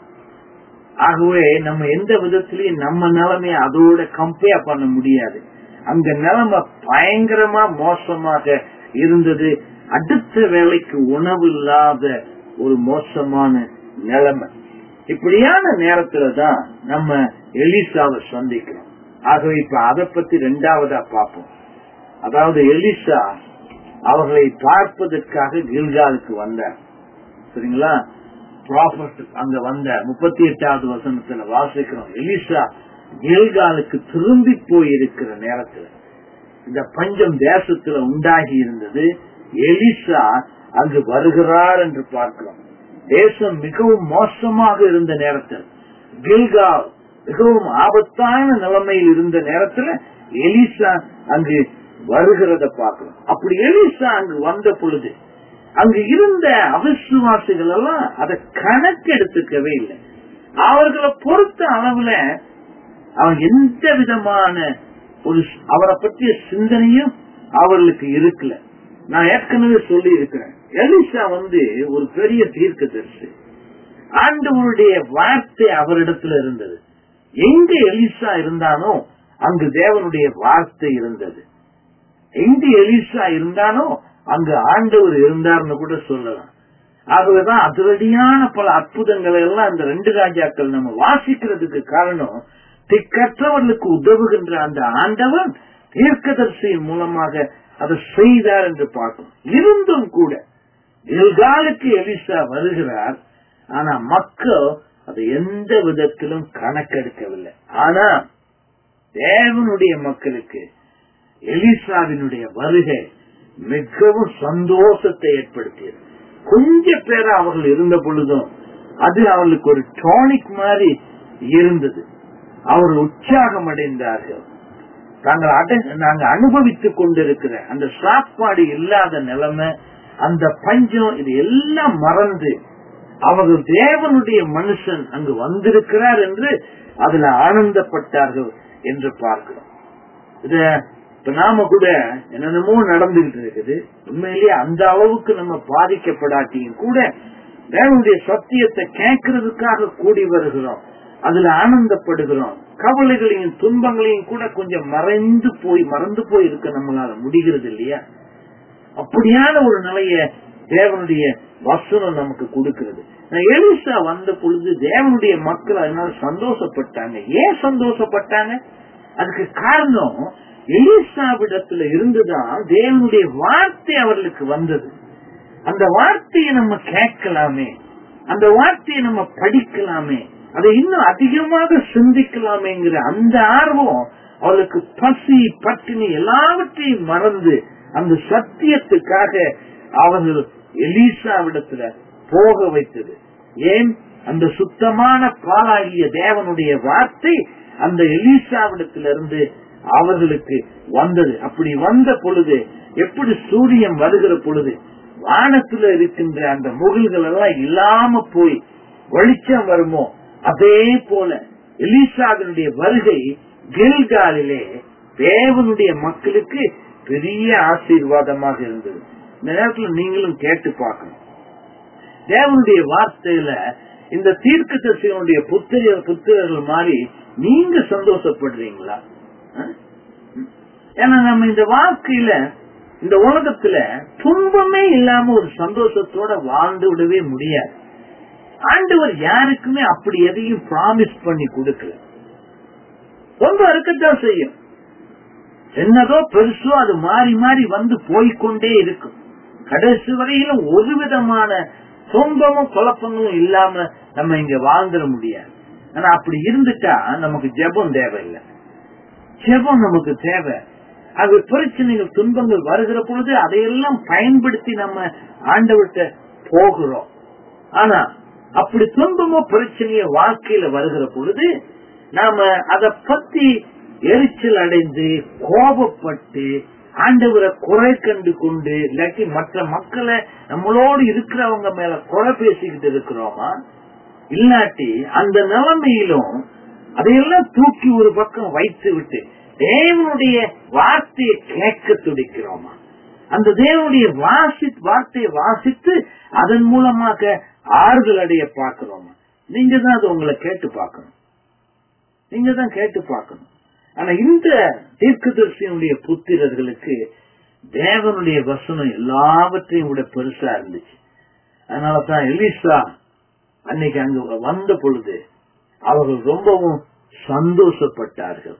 ஆகவே நம்ம எந்த விதத்திலையும் நம்ம நிலைமைய அதோட கம்பேர் பண்ண முடியாது அந்த நிலைமை பயங்கரமா மோசமாக இருந்தது அடுத்த வேலைக்கு உணவு இல்லாத ஒரு மோசமான நிலைமை இப்படியான நேரத்துல தான் நம்ம எலிசாவை சந்திக்கிறோம் ஆகவே இப்ப அதை பத்தி ரெண்டாவதா பார்ப்போம் அதாவது எலிசா அவர்களை பார்ப்பதற்காக கில்காலுக்கு வந்தார் சரிங்களா ப்ராஃபட் அங்க வந்த முப்பத்தி எட்டாவது வசனத்துல வாசிக்கிறோம் எலிசா கில்காலுக்கு திரும்பி போயிருக்கிற நேரத்துல இந்த பஞ்சம் தேசத்துல உண்டாகி இருந்தது எலிசா அங்கு வருகிறார் என்று பார்க்கிறோம் தேசம் மிகவும் மோசமாக இருந்த நேரத்தில் கில்கால் மிகவும் ஆபத்தான நிலைமையில் இருந்த நேரத்துல எலிசா அங்கு வருகிறத பார்க்கிறோம் அப்படி எலிசா அங்கு வந்த பொழுது அங்கு இருந்த அவிசுவாசிகள் எல்லாம் அதை கணக்கெடுத்துக்கவே இல்லை அவர்களை பொறுத்த அளவுல அவன் எந்த விதமான ஒரு அவரை பற்றிய சிந்தனையும் அவர்களுக்கு இருக்கல நான் ஏற்கனவே சொல்லி இருக்கிறேன் எலிசா வந்து ஒரு பெரிய தீர்க்க தரிசி ஆண்டவருடைய வார்த்தை அவரிடத்துல இருந்தது எங்க எலிசா இருந்தானோ அங்கு தேவனுடைய வார்த்தை இருந்தது எங்க எலிசா இருந்தானோ அங்கு ஆண்டவர் இருந்தார்னு கூட சொல்லலாம் ஆகவேதான் அதிரடியான பல அற்புதங்களை எல்லாம் இந்த ரெண்டு ராஜாக்கள் நம்ம வாசிக்கிறதுக்கு காரணம் திக்கற்றவர்களுக்கு உதவுகின்ற அந்த ஆண்டவன் தீர்க்கதரிசியின் மூலமாக அதை செய்தார் என்று பார்க்கணும் இருந்தும் கூட எல்காலுக்கு எலிசா வருகிறார் ஆனா மக்கள் அதை எந்த விதத்திலும் கணக்கெடுக்கவில்லை ஆனா தேவனுடைய மக்களுக்கு எலிசாவினுடைய வருகை மிகவும் சந்தோஷத்தை ஏற்படுத்தியது கொஞ்ச பேர் அவர்கள் இருந்த பொழுதும் அது அவர்களுக்கு ஒரு டானிக் மாதிரி இருந்தது அவர்கள் உற்சாகம் அடைந்தார்கள் தாங்கள் அடை நாங்க அனுபவித்துக் கொண்டிருக்கிற அந்த சாப்பாடு இல்லாத நிலைமை அந்த பஞ்சம் இது எல்லாம் மறந்து அவர்கள் தேவனுடைய மனுஷன் அங்கு வந்திருக்கிறார் என்று அதுல ஆனந்தப்பட்டார்கள் என்று பார்க்கிறோம் இத இப்ப நாம கூட என்னென்னமோ நடந்துகிட்டு இருக்குது உண்மையிலேயே அந்த அளவுக்கு நம்ம பாதிக்கப்படாட்டியும் கூட தேவனுடைய சத்தியத்தை கேட்கறதுக்காக கூடி வருகிறோம் அதுல ஆனந்தப்படுகிறோம் கவலைகளையும் துன்பங்களையும் கூட கொஞ்சம் மறைந்து போய் மறந்து போய் இருக்க நம்மளால முடிகிறது இல்லையா அப்படியான ஒரு நிலைய தேவனுடைய வசனம் நமக்கு கொடுக்கிறது எலிசா வந்த பொழுது தேவனுடைய மக்கள் அதனால சந்தோஷப்பட்டாங்க ஏன் சந்தோஷப்பட்டாங்க அதுக்கு காரணம் எலிசாவிடத்துல இருந்துதான் தேவனுடைய வார்த்தை அவர்களுக்கு வந்தது அந்த வார்த்தையை நம்ம கேட்கலாமே அந்த வார்த்தையை நம்ம படிக்கலாமே அதை இன்னும் அதிகமாக சிந்திக்கலாமேங்கிற அந்த ஆர்வம் அவளுக்கு பசி பட்டினி எல்லாவற்றையும் மறந்து அந்த சத்தியத்துக்காக அவர்கள் எலிசாவிடத்துல போக வைத்தது ஏன் அந்த சுத்தமான பாலாகிய தேவனுடைய வார்த்தை அந்த எலிசாவிடத்திலிருந்து அவர்களுக்கு வந்தது அப்படி வந்த பொழுது எப்படி சூரியன் வருகிற பொழுது வானத்துல இருக்கின்ற அந்த முகில்கள் எல்லாம் இல்லாம போய் வெளிச்சம் வருமோ அதே போல எலிசாவினுடைய வருகை கில்காலிலே தேவனுடைய மக்களுக்கு பெரிய ஆசீர்வாதமாக இருந்தது இந்த நேரத்தில் நீங்களும் கேட்டு பார்க்கணும் தேவனுடைய வார்த்தையில இந்த தீர்க்க தரிசனுடைய புத்திர புத்திரர்கள் மாதிரி நீங்க சந்தோஷப்படுறீங்களா அஹ்? ஏன்னா நம்ம இந்த வாழ்க்கையில இந்த உலகத்துல துன்பமே இல்லாம ஒரு சந்தோஷத்தோட வாழ்ந்து விடவே முடியாது ஆண்டவர் யாருக்குமே அப்படி எதையும் ப்ராமிஸ் பண்ணி கொடுக்கல ரொம்ப இருக்கத்தான் செய்யும் என்னதோ பெருசோ அது மாறி மாறி வந்து போய்க்கொண்டே இருக்கும் கடைசி வரையிலும் ஒரு விதமான துன்பமும் குழப்பங்களும் இல்லாம நம்ம இங்க வாழ்ந்துட முடியாது ஆனா அப்படி இருந்துட்டா நமக்கு ஜெபம் தேவையில்லை ஜெபம் நமக்கு தேவை அது பிரச்சனைகள் துன்பங்கள் வருகிற பொழுது அதையெல்லாம் பயன்படுத்தி நம்ம ஆண்டவர்கிட்ட போகிறோம் ஆனா அப்படி துன்பமோ பிரச்சனையோ வாழ்க்கையில வருகிற பொழுது நாம அத பத்தி எரிச்சல் அடைந்து கோபப்பட்டு ஆண்டவரை குறை கண்டு கொண்டு இல்லாட்டி மற்ற மக்களை நம்மளோடு இருக்கிறவங்க மேல குறை பேசிக்கிட்டு இருக்கிறோமா இல்லாட்டி அந்த நிலைமையிலும் அதையெல்லாம் தூக்கி ஒரு பக்கம் வைத்து விட்டு தேவனுடைய வார்த்தையை கேட்க துடிக்கிறோமா அந்த தேவனுடைய வாசி வார்த்தையை வாசித்து அதன் மூலமாக ஆறுதல் அடைய பார்க்கிறோமா நீங்க தான் அதை உங்களை கேட்டு பார்க்கணும் நீங்க தான் கேட்டு பார்க்கணும் ஆனா இந்த தீர்க்கதரிசியினுடைய புத்திரர்களுக்கு தேவனுடைய வசனம் எல்லாவற்றையும் விட பெருசா இருந்துச்சு அதனாலதான் எலிசா அன்னைக்கு அங்க வந்த பொழுது அவர்கள் ரொம்பவும் சந்தோஷப்பட்டார்கள்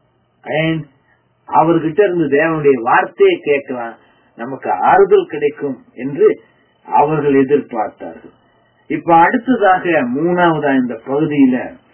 And அவர்கிட்ட இருந்து தேவனுடைய வார்த்தையை கேட்கலாம் நமக்கு ஆறுதல் கிடைக்கும் என்று அவர்கள் எதிர்பார்த்தார்கள் இப்ப அடுத்ததாக மூணாவதா இந்த பகுதியில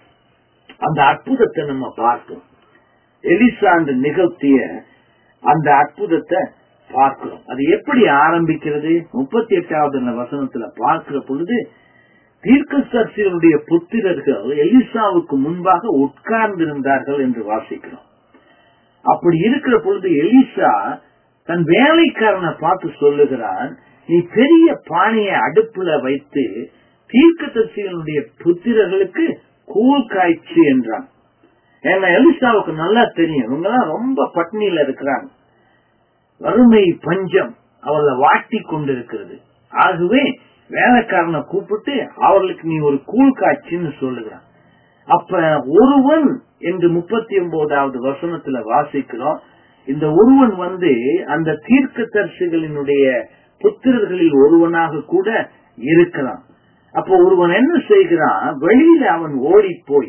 அந்த அற்புதத்தை நம்ம பார்க்கிறோம் எலிசா அந்த நிகழ்த்திய அந்த அற்புதத்தை பார்க்கிறோம் அது எப்படி ஆரம்பிக்கிறது முப்பத்தி எட்டாவது வசனத்துல பார்க்கிற பொழுது தீர்க்கதரிசிகளுடைய புத்திரர்கள் எலிசாவுக்கு முன்பாக உட்கார்ந்திருந்தார்கள் என்று வாசிக்கிறோம் அப்படி இருக்கிற பொழுது எலிசா தன் வேலைக்காரனை பார்த்து சொல்லுகிறான் நீ பெரிய பானையை அடுப்புல வைத்து தீர்க்கதரிசிகளுடைய புத்திரர்களுக்கு கூழ் காய்ச்சி என்றான் ஏன்னா எலிசாவுக்கு நல்லா தெரியும் இவங்க எல்லாம் ரொம்ப பட்னியில இருக்கிறாங்க வறுமை பஞ்சம் அவர்களை வாட்டி கொண்டிருக்கிறது ஆகவே வேலைக்காரனை கூப்பிட்டு அவர்களுக்கு நீ ஒரு கூழ் காய்ச்சின்னு சொல்லுகிறான் அப்ப ஒருவன் என்று முப்பத்தி ஒன்பதாவது வசனத்துல வாசிக்கிறோம் இந்த ஒருவன் வந்து அந்த தீர்க்க தரிசிகளினுடைய புத்திரர்களில் ஒருவனாக கூட இருக்கிறான் அப்போ ஒருவன் என்ன செய்கிறான் வெளியில அவன் ஓடி போய்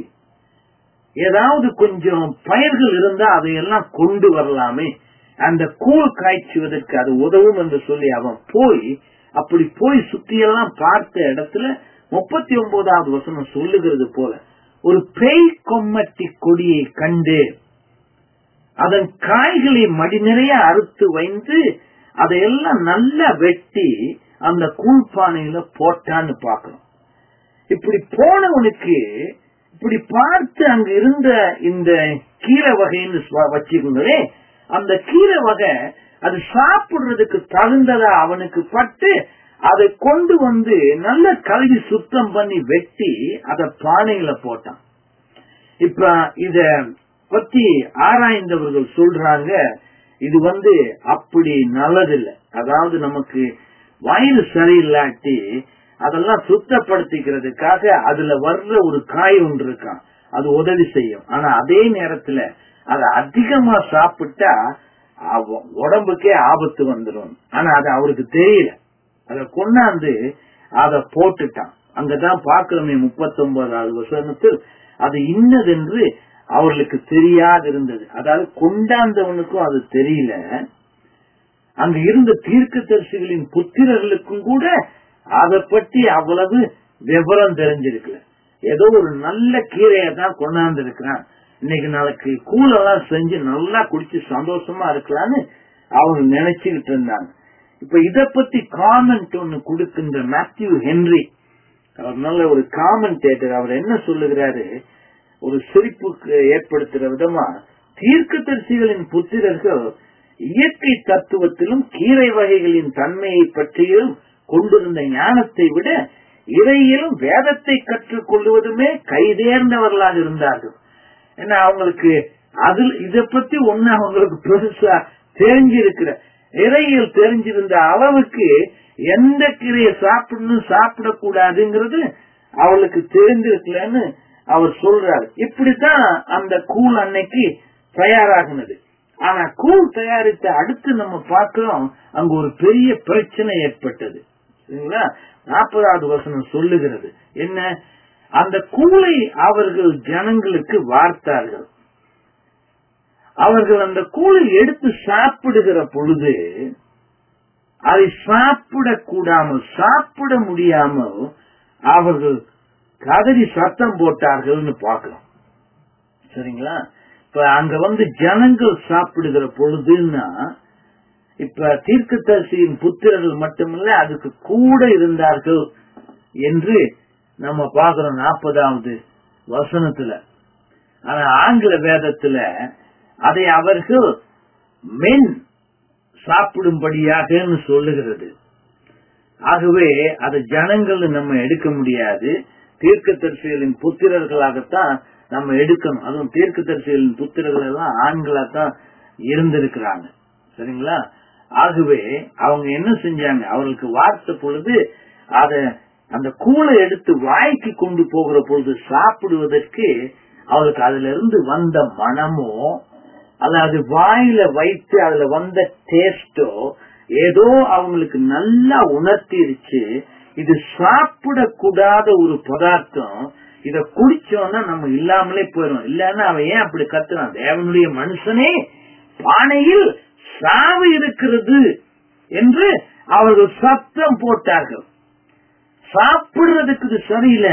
ஏதாவது கொஞ்சம் பயிர்கள் இருந்தா அதையெல்லாம் கொண்டு வரலாமே அந்த கூழ் காய்ச்சுவதற்கு அது உதவும் என்று சொல்லி அவன் போய் அப்படி போய் சுத்தியெல்லாம் பார்த்த இடத்துல முப்பத்தி ஒன்பதாவது வசனம் சொல்லுகிறது போல ஒரு பேய் கொம்மட்டி கொடியை கண்டு அதன் காய்களை மடி நிறைய அறுத்து வைந்து அதையெல்லாம் நல்லா வெட்டி அந்த கூழ்பானையில போட்டான்னு பாக்கிறோம் இப்படி போனவனுக்கு இப்படி பார்த்து அங்க இருந்த இந்த கீரை வகைன்னு வச்சுக்கோங்களே அந்த கீரை வகை அது சாப்பிடுறதுக்கு தகுந்ததா அவனுக்கு பட்டு அதை கொண்டு வந்து நல்ல கழுவி சுத்தம் பண்ணி வெட்டி அத பானையில போட்டான் இப்ப இத பத்தி ஆராய்ந்தவர்கள் சொல்றாங்க இது வந்து அப்படி நல்லதில்லை அதாவது நமக்கு வயிறு சரியில்லாட்டி அதெல்லாம் சுத்தப்படுத்திக்கிறதுக்காக அதுல வர்ற ஒரு காய் ஒன்று இருக்கான் அது உதவி செய்யும் ஆனா அதே நேரத்துல அதை அதிகமா சாப்பிட்டா உடம்புக்கே ஆபத்து வந்துடும் ஆனா அது அவருக்கு தெரியல அத கொண்டாந்து அத போட்டுட்டான் அங்கதான் பாக்கிறோமே முப்பத்தி ஒன்பதாவது வசனத்தில் அது இன்னதென்று அவர்களுக்கு தெரியாது இருந்தது அதாவது கொண்டாந்தவனுக்கும் அது தெரியல அங்க இருந்த தீர்க்க தரிசிகளின் புத்திரர்களுக்கும் கூட அதை பற்றி அவ்வளவு விவரம் தெரிஞ்சிருக்கல ஏதோ ஒரு நல்ல கீரையை தான் கொண்டாந்து இருக்கிறான் இன்னைக்கு நாளைக்கு கூலெல்லாம் செஞ்சு நல்லா குடிச்சு சந்தோஷமா இருக்கலாம்னு அவங்க நினைச்சுக்கிட்டு இருந்தாங்க இப்ப இத பத்தி காமெண்ட் ஒன்னு கொடுக்கின்ற மேத்யூ ஹென்ரி அவர் நல்ல ஒரு காமெண்டேட்டர் அவர் என்ன சொல்லுகிறாரு ஒரு சிரிப்புக்கு ஏற்படுத்துற விதமா தீர்க்கதரிசிகளின் புத்திரர்கள் இயற்கை தத்துவத்திலும் கீரை வகைகளின் தன்மையை பற்றியும் கொண்டிருந்த ஞானத்தை விட இறையிலும் வேதத்தை கற்றுக் கொள்வதுமே கைதேர்ந்தவர்களாக இருந்தார்கள் ஏன்னா அவங்களுக்கு அதில் இத பத்தி ஒண்ணு அவங்களுக்கு பெருசா தெரிஞ்சிருக்கிற இறையில் தெரிஞ்சிருந்த அளவுக்கு எந்த கீரையை சாப்பிடணும் சாப்பிடக்கூடாதுங்கிறது அவளுக்கு தெரிஞ்சிருக்கலன்னு அவர் சொல்றாரு இப்படித்தான் அந்த கூழ் அன்னைக்கு தயாராகினது ஆனா கூழ் தயாரித்த அடுத்து நம்ம பார்க்கிறோம் அங்க ஒரு பெரிய பிரச்சனை ஏற்பட்டது சரிங்களா நாற்பதாவது வசனம் சொல்லுகிறது என்ன அந்த கூளை அவர்கள் ஜனங்களுக்கு வார்த்தார்கள் அவர்கள் அந்த கூளை எடுத்து சாப்பிடுகிற பொழுது அதை சாப்பிடக்கூடாமல் சாப்பிட முடியாமல் அவர்கள் கதறி சத்தம் போட்டார்கள்னு பார்க்கிறோம் சரிங்களா இப்ப அங்க வந்து ஜனங்கள் சாப்பிடுகிற பொழுதுன்னா இப்ப தீர்க்கதரிசியின் புத்திரர்கள் மட்டுமல்ல அதுக்கு கூட இருந்தார்கள் என்று நம்ம பார்க்கிறோம் நாற்பதாவது வசனத்துல ஆனா ஆங்கில வேதத்துல அதை அவர்கள் மென் சாப்பிடும்படியாக சொல்லுகிறது ஆகவே அது ஜனங்கள் நம்ம எடுக்க முடியாது தீர்க்க தரிசிகளின் புத்திரர்களாகத்தான் நம்ம எடுக்கணும் அதுவும் தீர்க்க தரிசிகளின் புத்திரர்கள் எல்லாம் ஆண்களா தான் இருந்திருக்கிறாங்க சரிங்களா ஆகவே அவங்க என்ன செஞ்சாங்க அவர்களுக்கு வார்த்த பொழுது அத அந்த கூளை எடுத்து வாய்க்கு கொண்டு போகிற பொழுது சாப்பிடுவதற்கு அவளுக்கு அதுல இருந்து வந்த மனமோ அல்ல அது வாயில வைத்து அதுல வந்த டேஸ்டோ ஏதோ அவங்களுக்கு நல்லா உணர்த்திருச்சு இது சாப்பிடக்கூடாத ஒரு பதார்த்தம் இத குடிச்சோம்னா நம்ம இல்லாமலே போயிடும் இல்லன்னா அவன் ஏன் அப்படி கத்துறான் தேவனுடைய மனுஷனே பானையில் சாவு இருக்கிறது என்று அவர்கள் சத்தம் போட்டார்கள் சாப்பிடுறதுக்கு இது சரியில்லை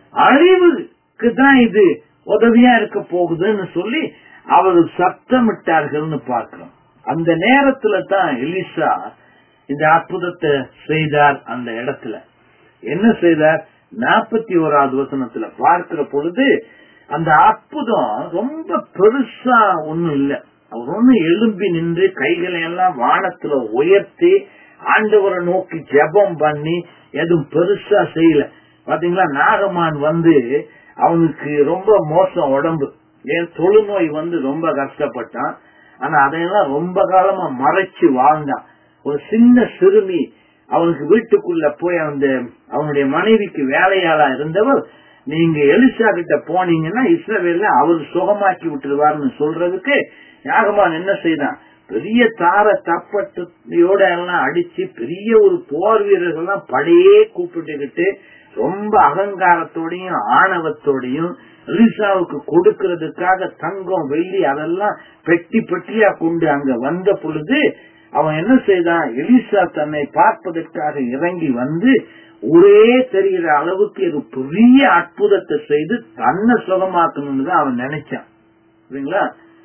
அழிவுக்கு தான் இது உதவியா இருக்க போகுதுன்னு சொல்லி அவர்கள் சத்தமிட்டார்கள்னு பார்க்கிறோம் அந்த நேரத்துல தான் எலிசா இந்த அற்புதத்தை செய்தார் அந்த இடத்துல என்ன செய்தார் நாற்பத்தி ஓராவது வசனத்துல பார்க்கிற பொழுது அந்த அற்புதம் ரொம்ப பெருசா ஒண்ணும் இல்ல அவர் ஒண்ணு எழும்பி நின்று கைகளை எல்லாம் வானத்துல உயர்த்தி ஆண்டவரை நோக்கி ஜெபம் பண்ணி எதுவும் பெருசா செய்யல பாத்தீங்களா நாகமான் வந்து அவனுக்கு ரொம்ப மோசம் உடம்பு ஏன் தொழுநோய் வந்து ரொம்ப கஷ்டப்பட்டான் ஆனா அதையெல்லாம் ரொம்ப காலமா மறைச்சு வாழ்ந்தான் ஒரு சின்ன சிறுமி அவனுக்கு வீட்டுக்குள்ள போய் அந்த அவனுடைய மனைவிக்கு வேலையாளா இருந்தவர் நீங்க எலிசா கிட்ட போனீங்கன்னா இஸ்ரவேல அவர் சுகமாக்கி விட்டுருவார்னு சொல்றதுக்கு யாகமான் என்ன செய்தான் பெரிய தார தப்பட்டையோட எல்லாம் அடிச்சு பெரிய ஒரு போர் வீரர்கள்லாம் படையே கூப்பிட்டுக்கிட்டு ரொம்ப அகங்காரத்தோடையும் ஆணவத்தோடையும் எலிசாவுக்கு கொடுக்கறதுக்காக தங்கம் வெள்ளி அதெல்லாம் பெட்டி பெட்டியா கொண்டு அங்க வந்த பொழுது அவன் என்ன செய்தான் எலிசா தன்னை பார்ப்பதற்காக இறங்கி வந்து ஒரே தெரிகிற அளவுக்கு ஒரு பெரிய அற்புதத்தை செய்து தன்னை சுகமாக்கணும்னு தான் அவன் நினைச்சான் சரிங்களா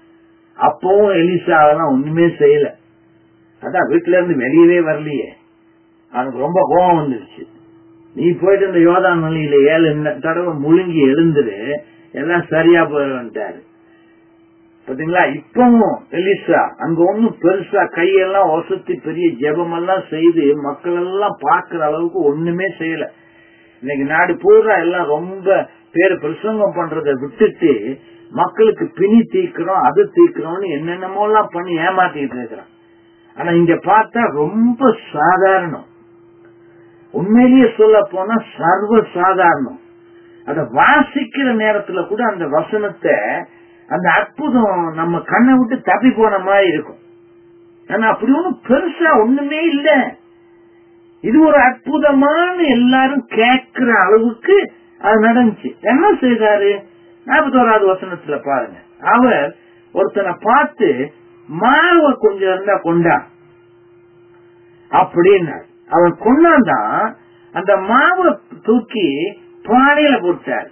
அப்பவும் எலிசா அதெல்லாம் ஒண்ணுமே செய்யல அதான் வீட்டுல இருந்து வெளியவே வரலையே அவனுக்கு ரொம்ப கோபம் வந்துருச்சு நீ போயிட்டு இந்த யோதா மலையில ஏழு தடவை முழுங்கி எழுந்துரு எல்லாம் சரியா போயிடுவான்ட்டாரு பாத்தீங்களா இப்பவும் எலிசா அங்க ஒண்ணும் பெருசா கையெல்லாம் ஒசத்தி பெரிய ஜெபம் எல்லாம் செய்து மக்கள் எல்லாம் பாக்குற அளவுக்கு ஒண்ணுமே செய்யல இன்னைக்கு நாடு பூரா எல்லாம் ரொம்ப பேர் பிரசங்கம் பண்றதை விட்டுட்டு மக்களுக்கு பிணி தீக்கிறோம் அது தீக்கிறோம்னு என்னென்னமோ எல்லாம் பண்ணி ஏமாத்திட்டு இருக்கிறான் ஆனா இங்க பார்த்தா ரொம்ப சாதாரணம் உண்மையிலேயே சொல்ல போனா சர்வ சாதாரணம் அத வாசிக்கிற நேரத்துல கூட அந்த வசனத்தை அந்த அற்புதம் நம்ம கண்ணை விட்டு தப்பி போன மாதிரி இருக்கும் ஆனா அப்படி ஒண்ணும் பெருசா ஒண்ணுமே இல்ல இது ஒரு அற்புதமான எல்லாரும் கேட்கிற அளவுக்கு அது நடந்துச்சு என்ன செய்தாரு நாற்பத்தோராவது வசனத்துல பாருங்க அவர் ஒருத்தனை பார்த்து மாவை கொஞ்சம் இருந்தா கொண்டான் அப்படின்னார் அவன் கொண்டாந்தான் அந்த மாவை தூக்கி பானையில போட்டார்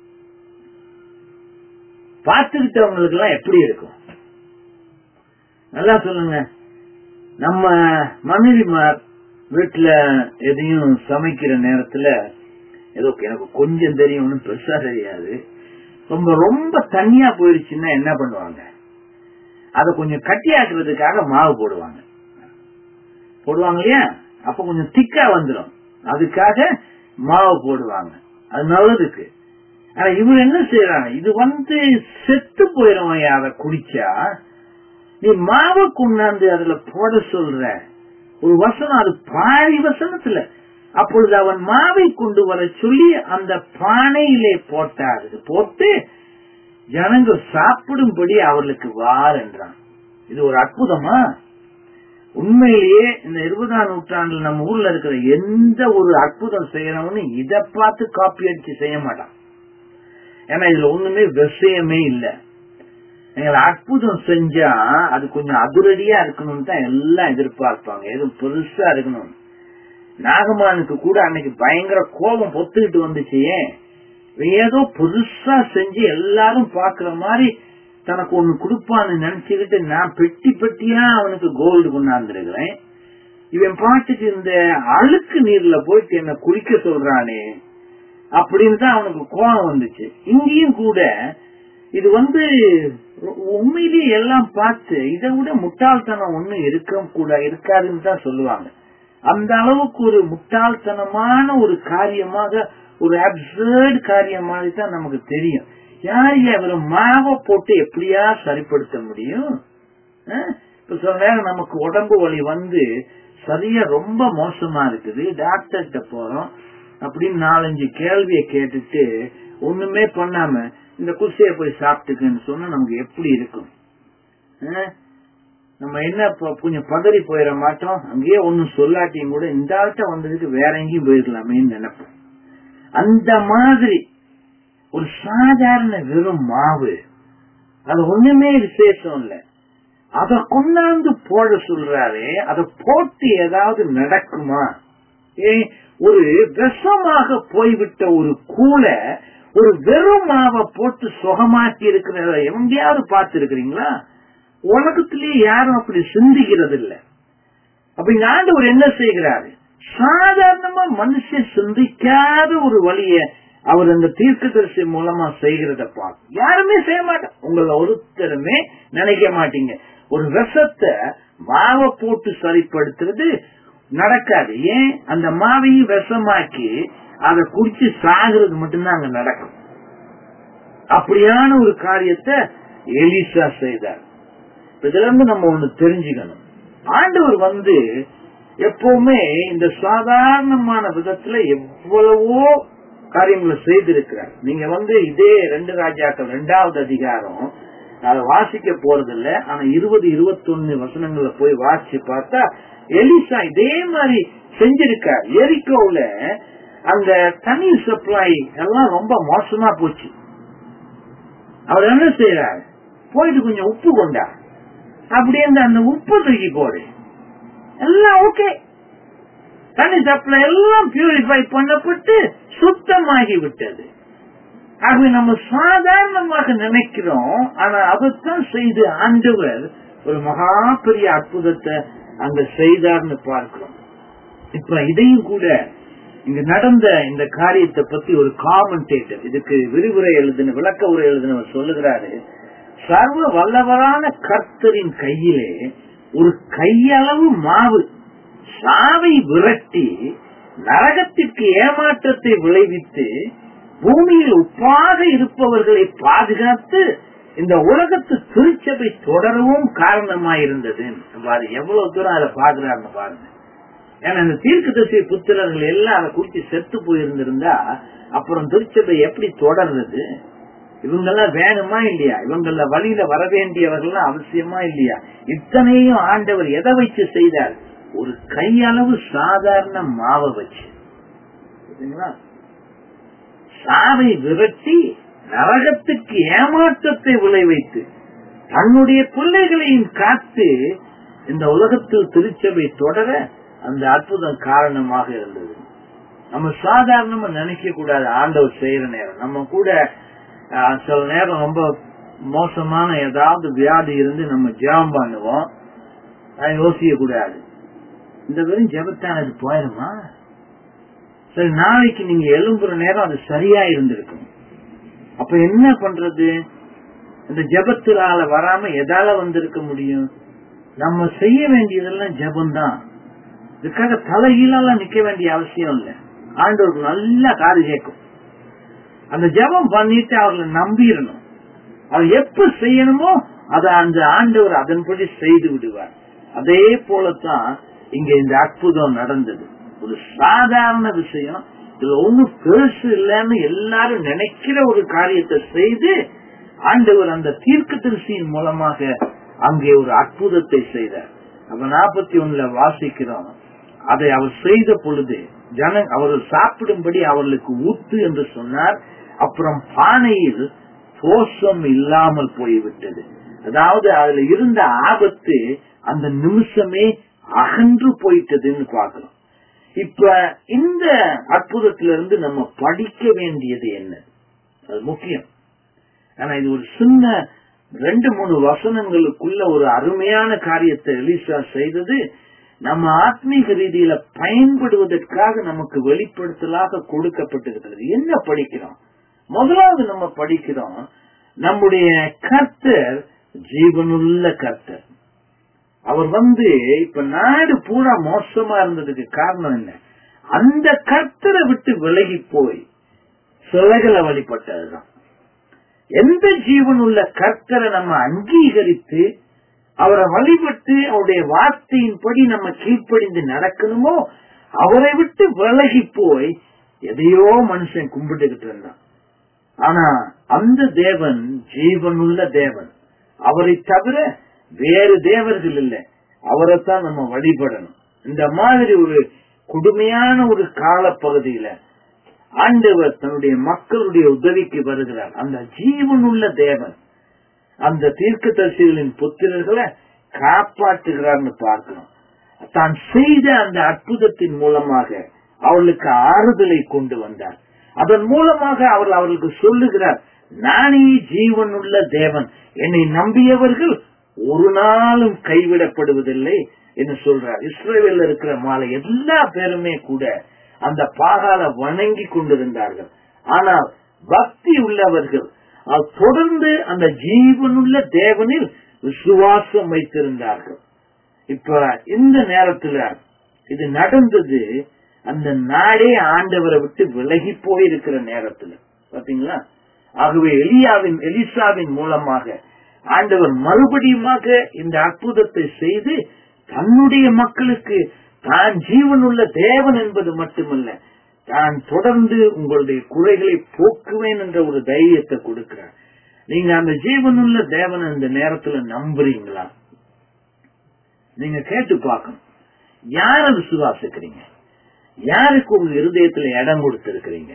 பார்த்துக்கிட்டவங்களுக்கு எல்லாம் எப்படி இருக்கும் நல்லா சொல்லுங்க நம்ம மனைவிமார் வீட்டுல எதையும் சமைக்கிற நேரத்துல ஏதோ எனக்கு கொஞ்சம் தெரியும் ஒன்றும் பெருசா தெரியாது ரொம்ப ரொம்ப தனியா போயிடுச்சுன்னா என்ன பண்ணுவாங்க அதை கொஞ்சம் கட்டியாக்குறதுக்காக மாவு போடுவாங்க போடுவாங்க இல்லையா அப்ப கொஞ்சம் திக்கா வந்துடும் அதுக்காக மாவு போடுவாங்க அது நல்லதுக்கு ஆனா இவர் என்ன செய்யறாங்க இது வந்து செத்து போயிடும் அதை குடிச்சா நீ மாவை கொண்டாந்து அதுல போட சொல்ற ஒரு வசனம் அது பாதி வசனத்துல அப்பொழுது அவன் மாவை கொண்டு வர சொல்லி அந்த பானையிலே போட்டார் இது போட்டு ஜனங்க சாப்பிடும்படி அவர்களுக்கு வார் என்றான் இது ஒரு அற்புதமா உண்மையிலேயே இந்த இருபதாம் நூற்றாண்டுல நம்ம ஊர்ல இருக்கிற எந்த ஒரு அற்புதம் செய்யறவனு இதை பார்த்து காப்பி அடிச்சு செய்ய மாட்டான் ஏன்னா இதுல ஒண்ணுமே விஷயமே இல்லை எங்களை அற்புதம் செஞ்சா அது கொஞ்சம் அதிரடியா இருக்கணும்னு தான் எல்லாம் எதிர்பார்ப்பாங்க எதுவும் பெருசா இருக்கணும் நாகமானுக்கு கூட அன்னைக்கு பயங்கர கோபம் பொத்துக்கிட்டு வந்துச்சு ஏன் ஏதோ பெருசா செஞ்சு எல்லாரும் பாக்குற மாதிரி தனக்கு ஒண்ணு கொடுப்பான்னு நினைச்சுக்கிட்டு நான் பெட்டி பெட்டியா அவனுக்கு கோல்டு கொண்டாந்துருக்கிறேன் இவன் பாட்டுக்கு இந்த அழுக்கு நீர்ல போயிட்டு என்ன குளிக்க சொல்றானே அப்படின்னு தான் அவனுக்கு கோபம் வந்துச்சு இங்கேயும் கூட இது வந்து உண்மையிலேயே எல்லாம் பார்த்து இதை விட முட்டாள்தனம் ஒண்ணு இருக்க கூட இருக்காதுன்னு தான் சொல்லுவாங்க அந்த அளவுக்கு ஒரு முட்டாள்தனமான ஒரு காரியமாக ஒரு அப்சர்ட் காரியம் மாதிரி தான் நமக்கு தெரியும் யார் அவர் மாவை போட்டு எப்படியா சரிப்படுத்த முடியும் இப்ப சில நேரம் நமக்கு உடம்பு வலி வந்து சரியா ரொம்ப மோசமா இருக்குது டாக்டர்கிட்ட போறோம் அப்படின்னு நாலஞ்சு கேள்வியை கேட்டுட்டு ஒண்ணுமே பண்ணாம இந்த குசியை போய் சாப்பிட்டுக்குன்னு சொன்னா நமக்கு எப்படி இருக்கும் நம்ம என்ன கொஞ்சம் பதறி போயிட மாட்டோம் அங்கேயே ஒன்னும் சொல்லாட்டியும் கூட இந்த ஆட்ட வந்ததுக்கு வேற எங்கேயும் போயிருக்கலாமேன்னு நினைப்போம் அந்த மாதிரி ஒரு சாதாரண வெறும் மாவு அது ஒண்ணுமே விசேஷம் இல்ல அத கொண்டாந்து போட சொல்றாரு அத போட்டு ஏதாவது நடக்குமா ஏ ஒரு விஷமாக போய்விட்ட ஒரு கூலை ஒரு வெறும் மாவை போட்டு சுகமாக்கி இருக்கிறத எங்கேயாவது பார்த்து இருக்கிறீங்களா உலகத்திலேயே யாரும் அப்படி சிந்திக்கிறது இல்ல அப்ப இங்க ஆண்டவர் என்ன செய்கிறாரு சாதாரணமா மனுஷன் சிந்திக்காத ஒரு வழிய அவர் அந்த தீர்க்கதரிசி மூலமா செய்கிறத பார்க்க யாருமே செய்ய மாட்டோம் உங்களை ஒருத்தருமே நினைக்க மாட்டீங்க ஒரு விஷத்தை மாவை போட்டு சரிப்படுத்துறது நடக்காது ஏன் அந்த மாவையும் விஷமாக்கி அதை குடிச்சு சாகுறது மட்டும்தான் அங்க நடக்கும் அப்படியான ஒரு காரியத்தை எலிசா செய்தார் இதுல இருந்து நம்ம ஒண்ணு தெரிஞ்சுக்கணும் ஆண்டவர் வந்து எப்பவுமே இந்த சாதாரணமான விதத்துல எவ்வளவோ காரியங்களை செய்திருக்கிறார் நீங்க வந்து இதே ரெண்டு ராஜாக்கள் ரெண்டாவது அதிகாரம் அதை வாசிக்க போறது இல்ல ஆனா இருபது இருபத்தொன்னு வசனங்கள்ல போய் வாசிச்சு பார்த்தா எலிசா இதே மாதிரி செஞ்சிருக்கார் எரிக்கோல அந்த தண்ணீர் சப்ளை எல்லாம் ரொம்ப மோசமா போச்சு அவர் என்ன செய்யறாரு போயிட்டு கொஞ்சம் உப்பு கொண்டா அப்படியே அந்த உப்பு தூக்கி போடு எல்லாம் ஓகே தண்ணி சப்ளை எல்லாம் பியூரிஃபை பண்ணப்பட்டு சுத்தமாகி விட்டது ஆகவே நம்ம சாதாரணமாக நினைக்கிறோம் ஆனா அதைத்தான் செய்து ஆண்டவர் ஒரு மகா பெரிய அற்புதத்தை அங்க செய்தார்னு பார்க்கிறோம் இப்ப இதையும் கூட இங்க நடந்த இந்த காரியத்தை பத்தி ஒரு காமெண்டேட்டர் இதுக்கு விரிவுரை எழுதின விளக்க உரை எழுதினவர் சொல்லுகிறாரு சர்வ வல்லவரான கர்த்தரின் கையிலே ஒரு கையளவு மாவு சாவை விரட்டி நரகத்திற்கு ஏமாற்றத்தை விளைவித்து பூமியில் உப்பாக இருப்பவர்களை பாதுகாத்து இந்த உலகத்து திருச்சபை தொடரவும் காரணமாயிருந்தது பாரு எவ்வளவு தூரம் அதை பாக்குறாருன்னு பாருங்க ஏன்னா இந்த தீர்க்க தரிசி புத்திரர்கள் எல்லாம் அதை குறித்து செத்து போயிருந்திருந்தா அப்புறம் திருச்சபை எப்படி தொடர்றது இவங்கெல்லாம் வேணுமா இல்லையா இவங்கள வழியில வர வேண்டியவர்கள் அவசியமா இல்லையா இத்தனையும் ஆண்டவர் எதை வச்சு செய்தார் ஒரு கையளவு சாதாரண மாவை வச்சு சாவை விரட்டி நரகத்துக்கு ஏமாற்றத்தை விளைவித்து தன்னுடைய பிள்ளைகளையும் காத்து இந்த உலகத்தில் திருச்சபை தொடர அந்த அற்புதம் காரணமாக இருந்தது நம்ம சாதாரணமா நினைக்க கூடாது ஆண்டவர் செய்யற நேரம் நம்ம கூட சில நேரம் ரொம்ப மோசமான ஏதாவது வியாதி இருந்து நம்ம ஜெபம் பண்ணுவோம் அதை யோசிக்க கூடாது இந்த வெறும் ஜபத்தான் அது போயிருமா சரி நாளைக்கு நீங்க எழும்புற நேரம் அது சரியா இருந்திருக்கும் அப்ப என்ன பண்றது இந்த ஜபத்தினால வராம எதால வந்திருக்க முடியும் நம்ம செய்ய வேண்டியதெல்லாம் ஜபம்தான் இதுக்காக தலைகீழெல்லாம் நிக்க வேண்டிய அவசியம் இல்லை ஆண்டவருக்கு நல்ல காது கேட்கும் அந்த ஜபம் பண்ணிட்டு அவர்களை நம்பிடணும் அது எப்ப செய்யணுமோ அதை அந்த ஆண்டவர் அதன்படி செய்து விடுவார் அதே போலத்தான் இங்க இந்த அற்புதம் நடந்தது ஒரு சாதாரண விஷயம் இது ஒண்ணும் பெருசு இல்லைன்னு எல்லாரும் நினைக்கிற ஒரு காரியத்தை செய்து ஆண்டவர் அந்த தீர்க்க தரிசியின் மூலமாக அங்கே ஒரு அற்புதத்தை செய்தார் அப்ப நாற்பத்தி ஒண்ணுல வாசிக்கிறோம் அதை அவர் செய்த பொழுது ஜன அவர்கள் சாப்பிடும்படி அவர்களுக்கு ஊத்து என்று சொன்னார் அப்புறம் பானையில் தோஷம் இல்லாமல் போய்விட்டது அதாவது அதுல இருந்த ஆபத்து அந்த நிமிஷமே அகன்று போயிட்டதுன்னு பார்க்கிறோம் இப்ப இந்த அற்புதத்திலிருந்து நம்ம படிக்க வேண்டியது என்ன அது முக்கியம் ஆனா இது ஒரு சின்ன ரெண்டு மூணு வசனங்களுக்குள்ள ஒரு அருமையான காரியத்தை எலிசா செய்தது நம்ம ஆத்மீக ரீதியில பயன்படுவதற்காக நமக்கு வெளிப்படுத்தலாக கொடுக்கப்பட்டிருக்கிறது என்ன படிக்கிறோம் முதலாவது நம்ம படிக்கிறோம் நம்முடைய கர்த்தர் ஜீவனுள்ள கர்த்தர் அவர் வந்து இப்ப நாடு பூரா மோசமா இருந்ததுக்கு காரணம் என்ன அந்த கர்த்தரை விட்டு விலகி போய் சிலைகளை வழிபட்டதுதான் எந்த ஜீவனுள்ள கர்த்தரை நம்ம அங்கீகரித்து அவரை வழிபட்டு அவருடைய வார்த்தையின்படி நம்ம கீழ்ப்படிந்து நடக்கணுமோ அவரை விட்டு விலகி போய் எதையோ மனுஷன் கும்பிட்டுக்கிட்டு இருந்தான் ஆனா அந்த தேவன் ஜீவனுள்ள தேவன் அவரை தவிர வேறு தேவர்கள் இல்லை அவரைத்தான் நம்ம வழிபடணும் இந்த மாதிரி ஒரு கொடுமையான ஒரு காலப்பகுதியில ஆண்டவர் தன்னுடைய மக்களுடைய உதவிக்கு வருகிறார் அந்த ஜீவனுள்ள தேவன் அந்த தீர்க்கதரிசிகளின் புத்திரர்களை காப்பாற்றுகிறார்னு பார்க்கிறோம் தான் செய்த அந்த அற்புதத்தின் மூலமாக அவர்களுக்கு ஆறுதலை கொண்டு வந்தார் அதன் மூலமாக அவர் அவர்களுக்கு சொல்லுகிறார் நானே ஜீவனுள்ள தேவன் என்னை நம்பியவர்கள் ஒரு நாளும் கைவிடப்படுவதில்லை என்று சொல்றார் இஸ்ரேலில் இருக்கிற மாலை எல்லா பேருமே கூட அந்த பாகால வணங்கி கொண்டிருந்தார்கள் ஆனால் பக்தி உள்ளவர்கள் தொடர்ந்து அந்த ஜீவனுள்ள தேவனில் விசுவாசம் வைத்திருந்தார்கள் இப்ப இந்த நேரத்துல இது நடந்தது அந்த நாடே ஆண்டவரை விட்டு விலகி போயிருக்கிற நேரத்துல பாத்தீங்களா ஆகவே எலியாவின் எலிசாவின் மூலமாக ஆண்டவர் மறுபடியுமாக இந்த அற்புதத்தை செய்து தன்னுடைய மக்களுக்கு தான் ஜீவனுள்ள தேவன் என்பது மட்டுமல்ல தான் தொடர்ந்து உங்களுடைய குறைகளை போக்குவேன் என்ற ஒரு தைரியத்தை கொடுக்கிறார் நீங்க அந்த ஜீவனுள்ள தேவன் இந்த நேரத்துல நம்புறீங்களா நீங்க கேட்டு பார்க்கணும் யார விசுவாசிக்கிறீங்க யாருக்கு உங்க இருதயத்துல இடம் கொடுத்திருக்கிறீங்க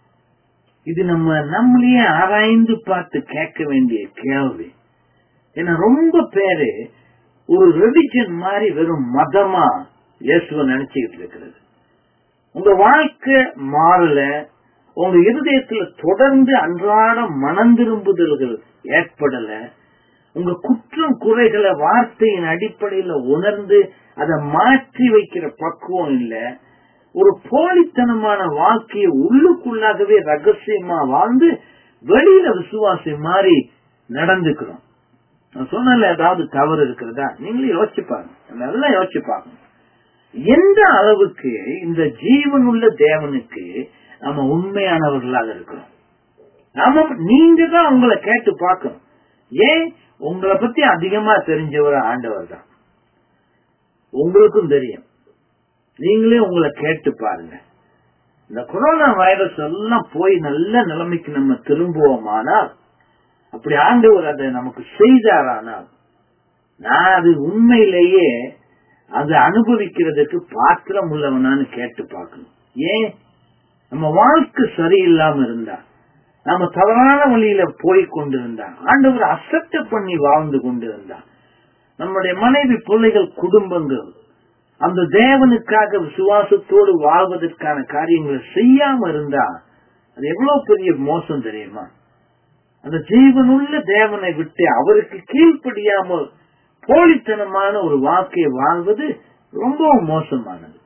இது நம்ம நம்மளையே ஆராய்ந்து பார்த்து கேட்க வேண்டிய கேள்வி ஏன்னா ரொம்ப பேரு ஒரு ரெலிஜன் மாதிரி வெறும் மதமா இயேசுவ நினைச்சுக்கிட்டு இருக்கிறது உங்க வாழ்க்கை மாறல உங்க இருதயத்துல தொடர்ந்து அன்றாட மனம் திரும்புதல்கள் ஏற்படல உங்க குற்றம் குறைகளை வார்த்தையின் அடிப்படையில உணர்ந்து அதை மாற்றி வைக்கிற பக்குவம் இல்ல ஒரு போலித்தனமான வாழ்க்கையை உள்ளுக்குள்ளாகவே ரகசியமா வாழ்ந்து வெளியில விசுவாசி மாதிரி நடந்துக்கிறோம் நான் சொன்னல ஏதாவது தவறு இருக்கிறதா நீங்களே யோசிச்சு பாருங்க நல்லா யோசிச்சு பாருங்க எந்த அளவுக்கு இந்த ஜீவனுள்ள தேவனுக்கு நம்ம உண்மையானவர்களாக இருக்கிறோம் நாம நீங்க தான் உங்களை கேட்டு பார்க்கணும் ஏன் உங்களை பத்தி அதிகமா தெரிஞ்சவர் ஆண்டவர் தான் உங்களுக்கும் தெரியும் நீங்களே உங்களை கேட்டு பாருங்க இந்த கொரோனா வைரஸ் எல்லாம் போய் நல்ல நிலைமைக்கு நம்ம திரும்புவோமானால் அப்படி ஆண்டவர் அதை நமக்கு செய்தாரானால் நான் அது உண்மையிலேயே அதை அனுபவிக்கிறதுக்கு பாத்திரம் உள்ளவனான்னு கேட்டு பார்க்கணும் ஏன் நம்ம வாழ்க்கை சரியில்லாம இருந்தா நாம தவறான வழியில போய் கொண்டிருந்தா ஆண்டவர் அசப்ட் பண்ணி வாழ்ந்து கொண்டிருந்தா நம்முடைய மனைவி பிள்ளைகள் குடும்பங்கள் அந்த தேவனுக்காக விசுவாசத்தோடு வாழ்வதற்கான காரியங்களை செய்யாம இருந்தா அது எவ்வளவு பெரிய மோசம் தெரியுமா அந்த ஜீவனுள்ள தேவனை விட்டு அவருக்கு கீழ்ப்படியாமல் போலித்தனமான ஒரு வாழ்க்கையை வாழ்வது ரொம்ப மோசமானது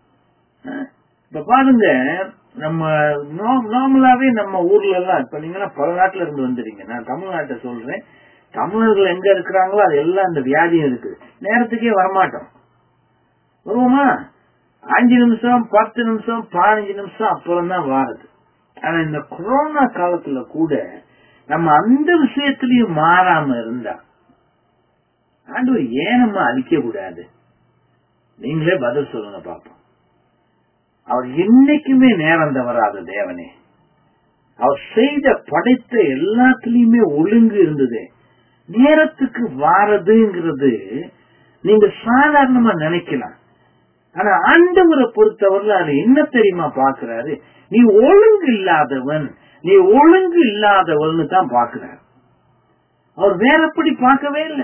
இப்ப பாருங்க நம்ம நார்மலாவே நம்ம ஊர்ல எல்லாம் இப்ப நீங்க பல நாட்டுல இருந்து வந்துறீங்க நான் தமிழ்நாட்டை சொல்றேன் தமிழர்கள் எங்க இருக்கிறாங்களோ அது எல்லாம் அந்த வியாதியும் இருக்கு நேரத்துக்கே வரமாட்டோம் வருவோமா அஞ்சு நிமிஷம் பத்து நிமிஷம் பதினஞ்சு நிமிஷம் அப்புறம் தான் வாருது ஆனா இந்த கொரோனா காலத்துல கூட நம்ம அந்த விஷயத்திலையும் மாறாம இருந்தா ஆண்டவர் ஏன் நம்ம அழிக்க கூடாது நீங்களே பதில் சொல்லுங்க பாப்போம் அவர் என்னைக்குமே நேரம் தவறாத தேவனே அவர் செய்த படைத்த எல்லாத்துலயுமே ஒழுங்கு இருந்தது நேரத்துக்கு வாரதுங்கிறது நீங்க சாதாரணமா நினைக்கலாம் ஆனா ஆண்டவரை பொறுத்தவரை அது என்ன தெரியுமா பாக்குறாரு நீ ஒழுங்கு இல்லாதவன் நீ ஒழுங்கு இல்லாதவன் தான் பாக்குறாரு அவர் வேறப்படி பார்க்கவே இல்லை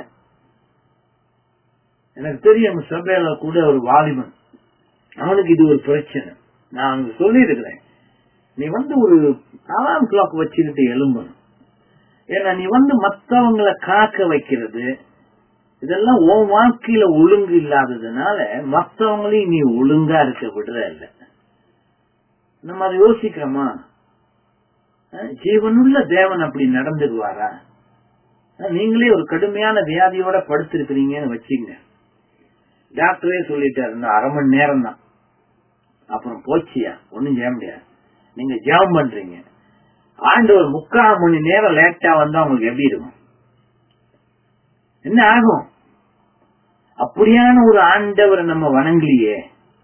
எனக்கு தெரியும் சபையில கூட ஒரு வாலிபன் அவனுக்கு இது ஒரு பிரச்சனை நான் அங்க சொல்லி இருக்கிறேன் நீ வந்து ஒரு அலாம் கிளாக் வச்சுக்கிட்டு எழும்பணும் ஏன்னா நீ வந்து மத்தவங்களை காக்க வைக்கிறது இதெல்லாம் உன் வாழ்க்கையில ஒழுங்கு இல்லாததுனால மத்தவங்களையும் நீ ஒழுங்கா இருக்க விடுற இல்ல நம்ம அதை யோசிக்கிறோமா அஹ் ஜீவனுள்ள தேவன் அப்படி நடந்துக்குவாரா அஹ் நீங்களே ஒரு கடுமையான வியாதியோட படுத்திருக்கிறீங்கன்னு வச்சுங்க டாக்டரே சொல்லிட்டாரு இந்த அரை மணி நேரம் தான் அப்புறம் போச்சியா ஒண்ணும் செய்ய முடியாது நீங்க ஜெபம் பண்றீங்க ஆண்டவர் முக்கால் மணி நேரம் லேட்டா வந்தா உங்களுக்கு எப்படி இருக்கும் என்ன ஆகும் அப்படியான ஒரு ஆண்டவரை நம்ம வணங்கலையே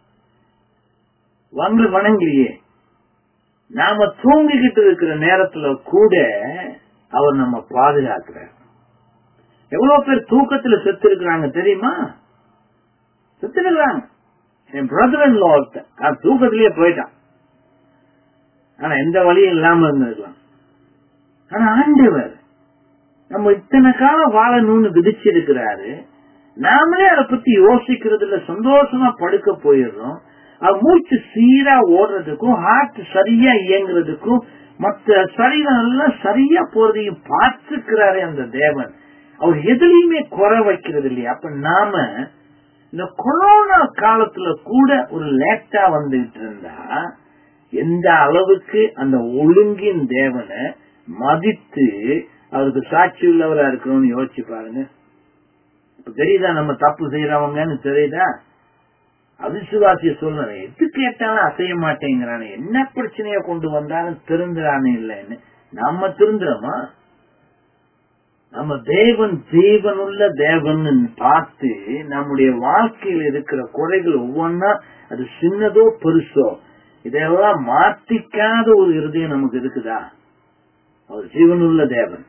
வந்து வணங்கலையே நாம தூங்கிக்கிட்டு இருக்கிற நேரத்துல கூட அவர் நம்ம பாதுகாக்கிறார் எவ்வளவு பேர் தூக்கத்துல செத்து இருக்கிறாங்க தெரியுமா செத்து இருக்கிறாங்க என் பிரதர் இன் லா தூக்கத்திலேயே போயிட்டான் ஆனா எந்த வழியும் இல்லாம இருந்திருக்கலாம் ஆனா ஆண்டவர் நம்ம இத்தனை காலம் வாழணும்னு விதிச்சிருக்கிறாரு நாமளே அதை பத்தி யோசிக்கிறதுல சந்தோஷமா படுக்க போயிடுறோம் அது மூச்சு சீரா ஓடுறதுக்கும் ஹார்ட் சரியா இயங்குறதுக்கும் மத்த சரீரம் எல்லாம் சரியா போறதையும் பார்த்துக்கிறாரு அந்த தேவன் அவர் எதுலயுமே குறை வைக்கிறது இல்லையா அப்ப நாம இந்த கொரோனா காலத்துல கூட ஒரு லேட்டா வந்துட்டு இருந்தா எந்த அளவுக்கு அந்த ஒழுங்கின் தேவனை மதித்து அவருக்கு சாட்சி உள்ளவரா இருக்கணும்னு யோசிச்சு பாருங்க இப்ப தெரியுதா நம்ம தப்பு செய்யறவங்கன்னு தெரியுதா அவிசுவாசிய சொல்றேன் எது கேட்டாலும் அசைய மாட்டேங்கிறானே என்ன பிரச்சனைய கொண்டு வந்தாலும் திருந்துறானே இல்லைன்னு நம்ம திருந்துறோமா நம்ம தேவன் தேவனுள்ள தேவன் பார்த்து நம்முடைய வாழ்க்கையில் இருக்கிற குறைகள் ஒவ்வொன்னா அது சின்னதோ பெருசோ இதெல்லாம் மாத்திக்காத ஒரு இருதயம் நமக்கு இருக்குதா அவர் ஜீவனுள்ள தேவன்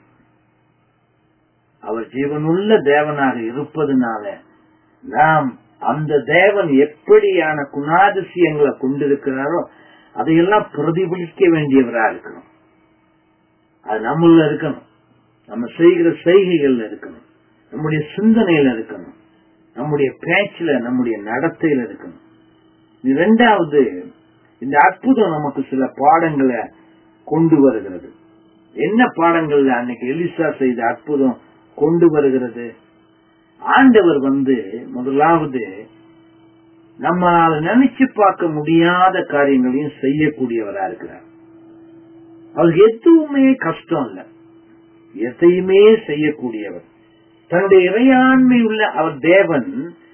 அவர் ஜீவனுள்ள தேவனாக இருப்பதனால நாம் அந்த தேவன் எப்படியான குணாதிசயங்களை கொண்டிருக்கிறாரோ அதையெல்லாம் பிரதிபலிக்க வேண்டியவரா இருக்கணும் அது நம்மள இருக்கணும் நம்ம செய்கிற செய்கைகள்ல இருக்கணும் நம்முடைய சிந்தனையில இருக்கணும் நம்முடைய பேச்சுல நம்முடைய நடத்தையில இருக்கணும் இரண்டாவது இந்த அற்புதம் நமக்கு சில பாடங்களை கொண்டு வருகிறது என்ன பாடங்கள்ல அன்னைக்கு எலிசா செய்த அற்புதம் கொண்டு வருகிறது ஆண்டவர் வந்து முதலாவது நம்மளால நினைச்சு பார்க்க முடியாத காரியங்களையும் செய்யக்கூடியவரா இருக்கிறார் அவருக்கு எதுவுமே கஷ்டம் இல்ல எதையுமே செய்யக்கூடியவர் தன்னுடைய இறையாண்மை உள்ள அவர் தேவன்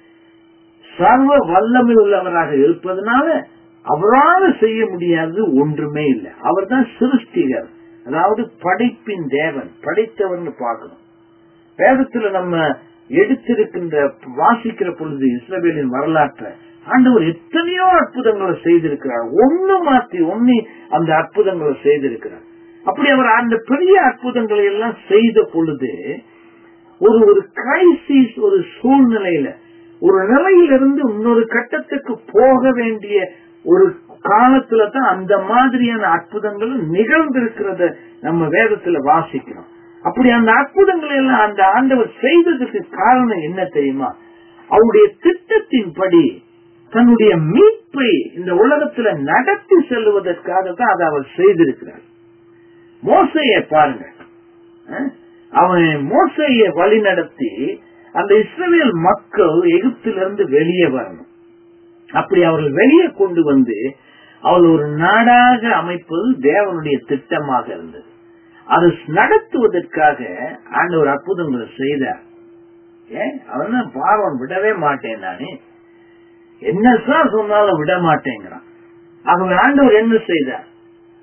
சர்வ வல்லமை உள்ளவராக இருப்பதனால அவரால் செய்ய முடியாதது ஒன்றுமே இல்லை அவர் தான் சிருஷ்டிகர் அதாவது படைப்பின் தேவன் படைத்தவர்னு பார்க்கணும் வேதத்துல நம்ம எடுத்திருக்கின்ற வாசிக்கிற பொழுது இஸ்ரவேலின் வரலாற்றை ஆண்டவர் எத்தனையோ அற்புதங்களை செய்திருக்கிறார் ஒண்ணு மாத்தி ஒண்ணு அந்த அற்புதங்களை செய்திருக்கிறார் அப்படி அவர் அந்த பெரிய அற்புதங்களை எல்லாம் செய்த பொழுது ஒரு ஒரு கிரைசிஸ் ஒரு சூழ்நிலையில ஒரு நிலையிலிருந்து இன்னொரு கட்டத்துக்கு போக வேண்டிய ஒரு காலத்துல தான் அந்த மாதிரியான அற்புதங்களும் நிகழ்ந்திருக்கிறத நம்ம வேதத்துல வாசிக்கிறோம் அப்படி அந்த அற்புதங்களை எல்லாம் அந்த ஆண்டவர் செய்ததுக்கு காரணம் என்ன தெரியுமா அவருடைய திட்டத்தின்படி தன்னுடைய மீட்பை இந்த உலகத்துல நடத்தி செல்வதற்காக தான் அதை அவர் செய்திருக்கிறார் மோசைய பாருங்க அஹ், அவன் மோசைய வழி நடத்தி அந்த இஸ்ரவேல் மக்கள் எகிப்திலிருந்து வெளியே வரணும் அப்படி அவர்கள் வெளியே கொண்டு வந்து அவள் ஒரு நாடாக அமைப்பது தேவனுடைய திட்டமாக இருந்தது அதை நடத்துவதற்காக ஆண்டவர் அற்புதங்களை செய்தார் ஏன் அவன் தான் பாவம் விடவே மாட்டேன் நானே என்னதான் சொன்னாலும் விட மாட்டேங்கிறான் ஆகவே ஆண்டவர் என்ன செய்தார்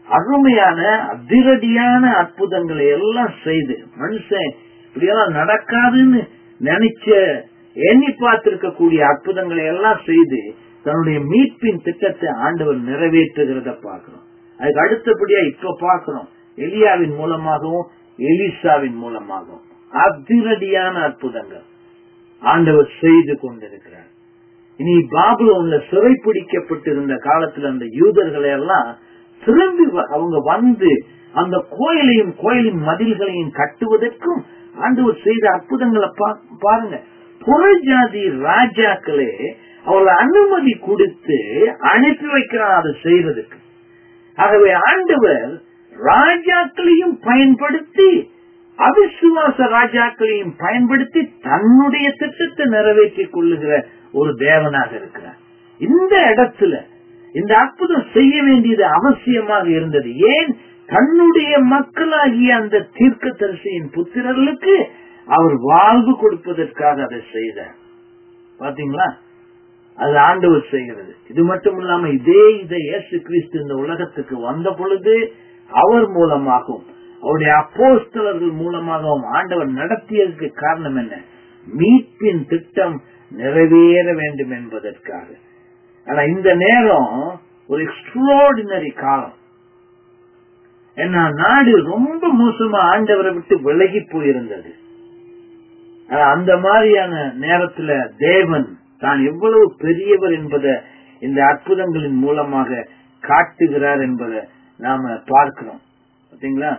அருமையான அதிரடியான அற்புதங்களை எல்லாம் செய்து மனுஷன் இப்படியெல்லாம் நடக்காதுன்னு நினைச்ச எண்ணி பார்த்திருக்கக்கூடிய அற்புதங்களை எல்லாம் செய்து தன்னுடைய மீட்பின் திட்டத்தை ஆண்டவர் நிறைவேற்றுகிறத பார்க்கிறோம் அதுக்கு அடுத்தபடியா இப்ப பார்க்கிறோம் எலியாவின் மூலமாகவும் எலிசாவின் மூலமாகவும் அதிரடியான அற்புதங்கள் ஆண்டவர் செய்து கொண்டிருக்கிறார் இனி பாபுலோன்ல சிறைப்பிடிக்கப்பட்டிருந்த காலத்துல அந்த யூதர்களை எல்லாம் திரும்பி வ- அவங்க வந்து அந்த கோயிலையும் கோயிலின் மதில்களையும் கட்டுவதற்கும் ஆண்டவர் செய்த அற்புதங்களை பா- பாருங்க புறஜாதி ராஜாக்களே அவர்கள் அனுமதி கொடுத்து அனுப்பி வைக்கிறார் அதை செய்வதற்கு ஆகவே ஆண்டவர் ராஜாக்களையும் பயன்படுத்தி அவிசுவாச ராஜாக்களையும் பயன்படுத்தி தன்னுடைய திட்டத்தை நிறைவேற்றிக் கொள்ளுகிற ஒரு தேவனாக இருக்கிறார் இந்த இடத்துல இந்த அற்புதம் செய்ய வேண்டியது அவசியமாக இருந்தது ஏன் தன்னுடைய மக்களாகிய அந்த தீர்க்கதரிசியின் புத்திரர்களுக்கு அவர் வாழ்வு கொடுப்பதற்காக அதை செய்தார் பாத்தீங்களா அது ஆண்டவர் செய்கிறது இது மட்டும் இல்லாம இதே இதை இயேசு கிறிஸ்து இந்த உலகத்துக்கு வந்த பொழுது அவர் மூலமாகவும் அவருடைய அப்போஸ்தலர்கள் மூலமாகவும் ஆண்டவர் நடத்தியதற்கு காரணம் என்ன மீட்பின் திட்டம் நிறைவேற வேண்டும் என்பதற்காக ஆனா இந்த நேரம் ஒரு எக்ஸ்ட்ராடினரி காலம் ஏன்னா நாடு ரொம்ப மோசமா ஆண்டவரை விட்டு விலகி போயிருந்தது ஆனா அந்த மாதிரியான நேரத்துல தேவன் தான் எவ்வளவு பெரியவர் என்பதை இந்த அற்புதங்களின் மூலமாக காட்டுகிறார் என்பதை நாம பார்க்கிறோம் பாத்தீங்களா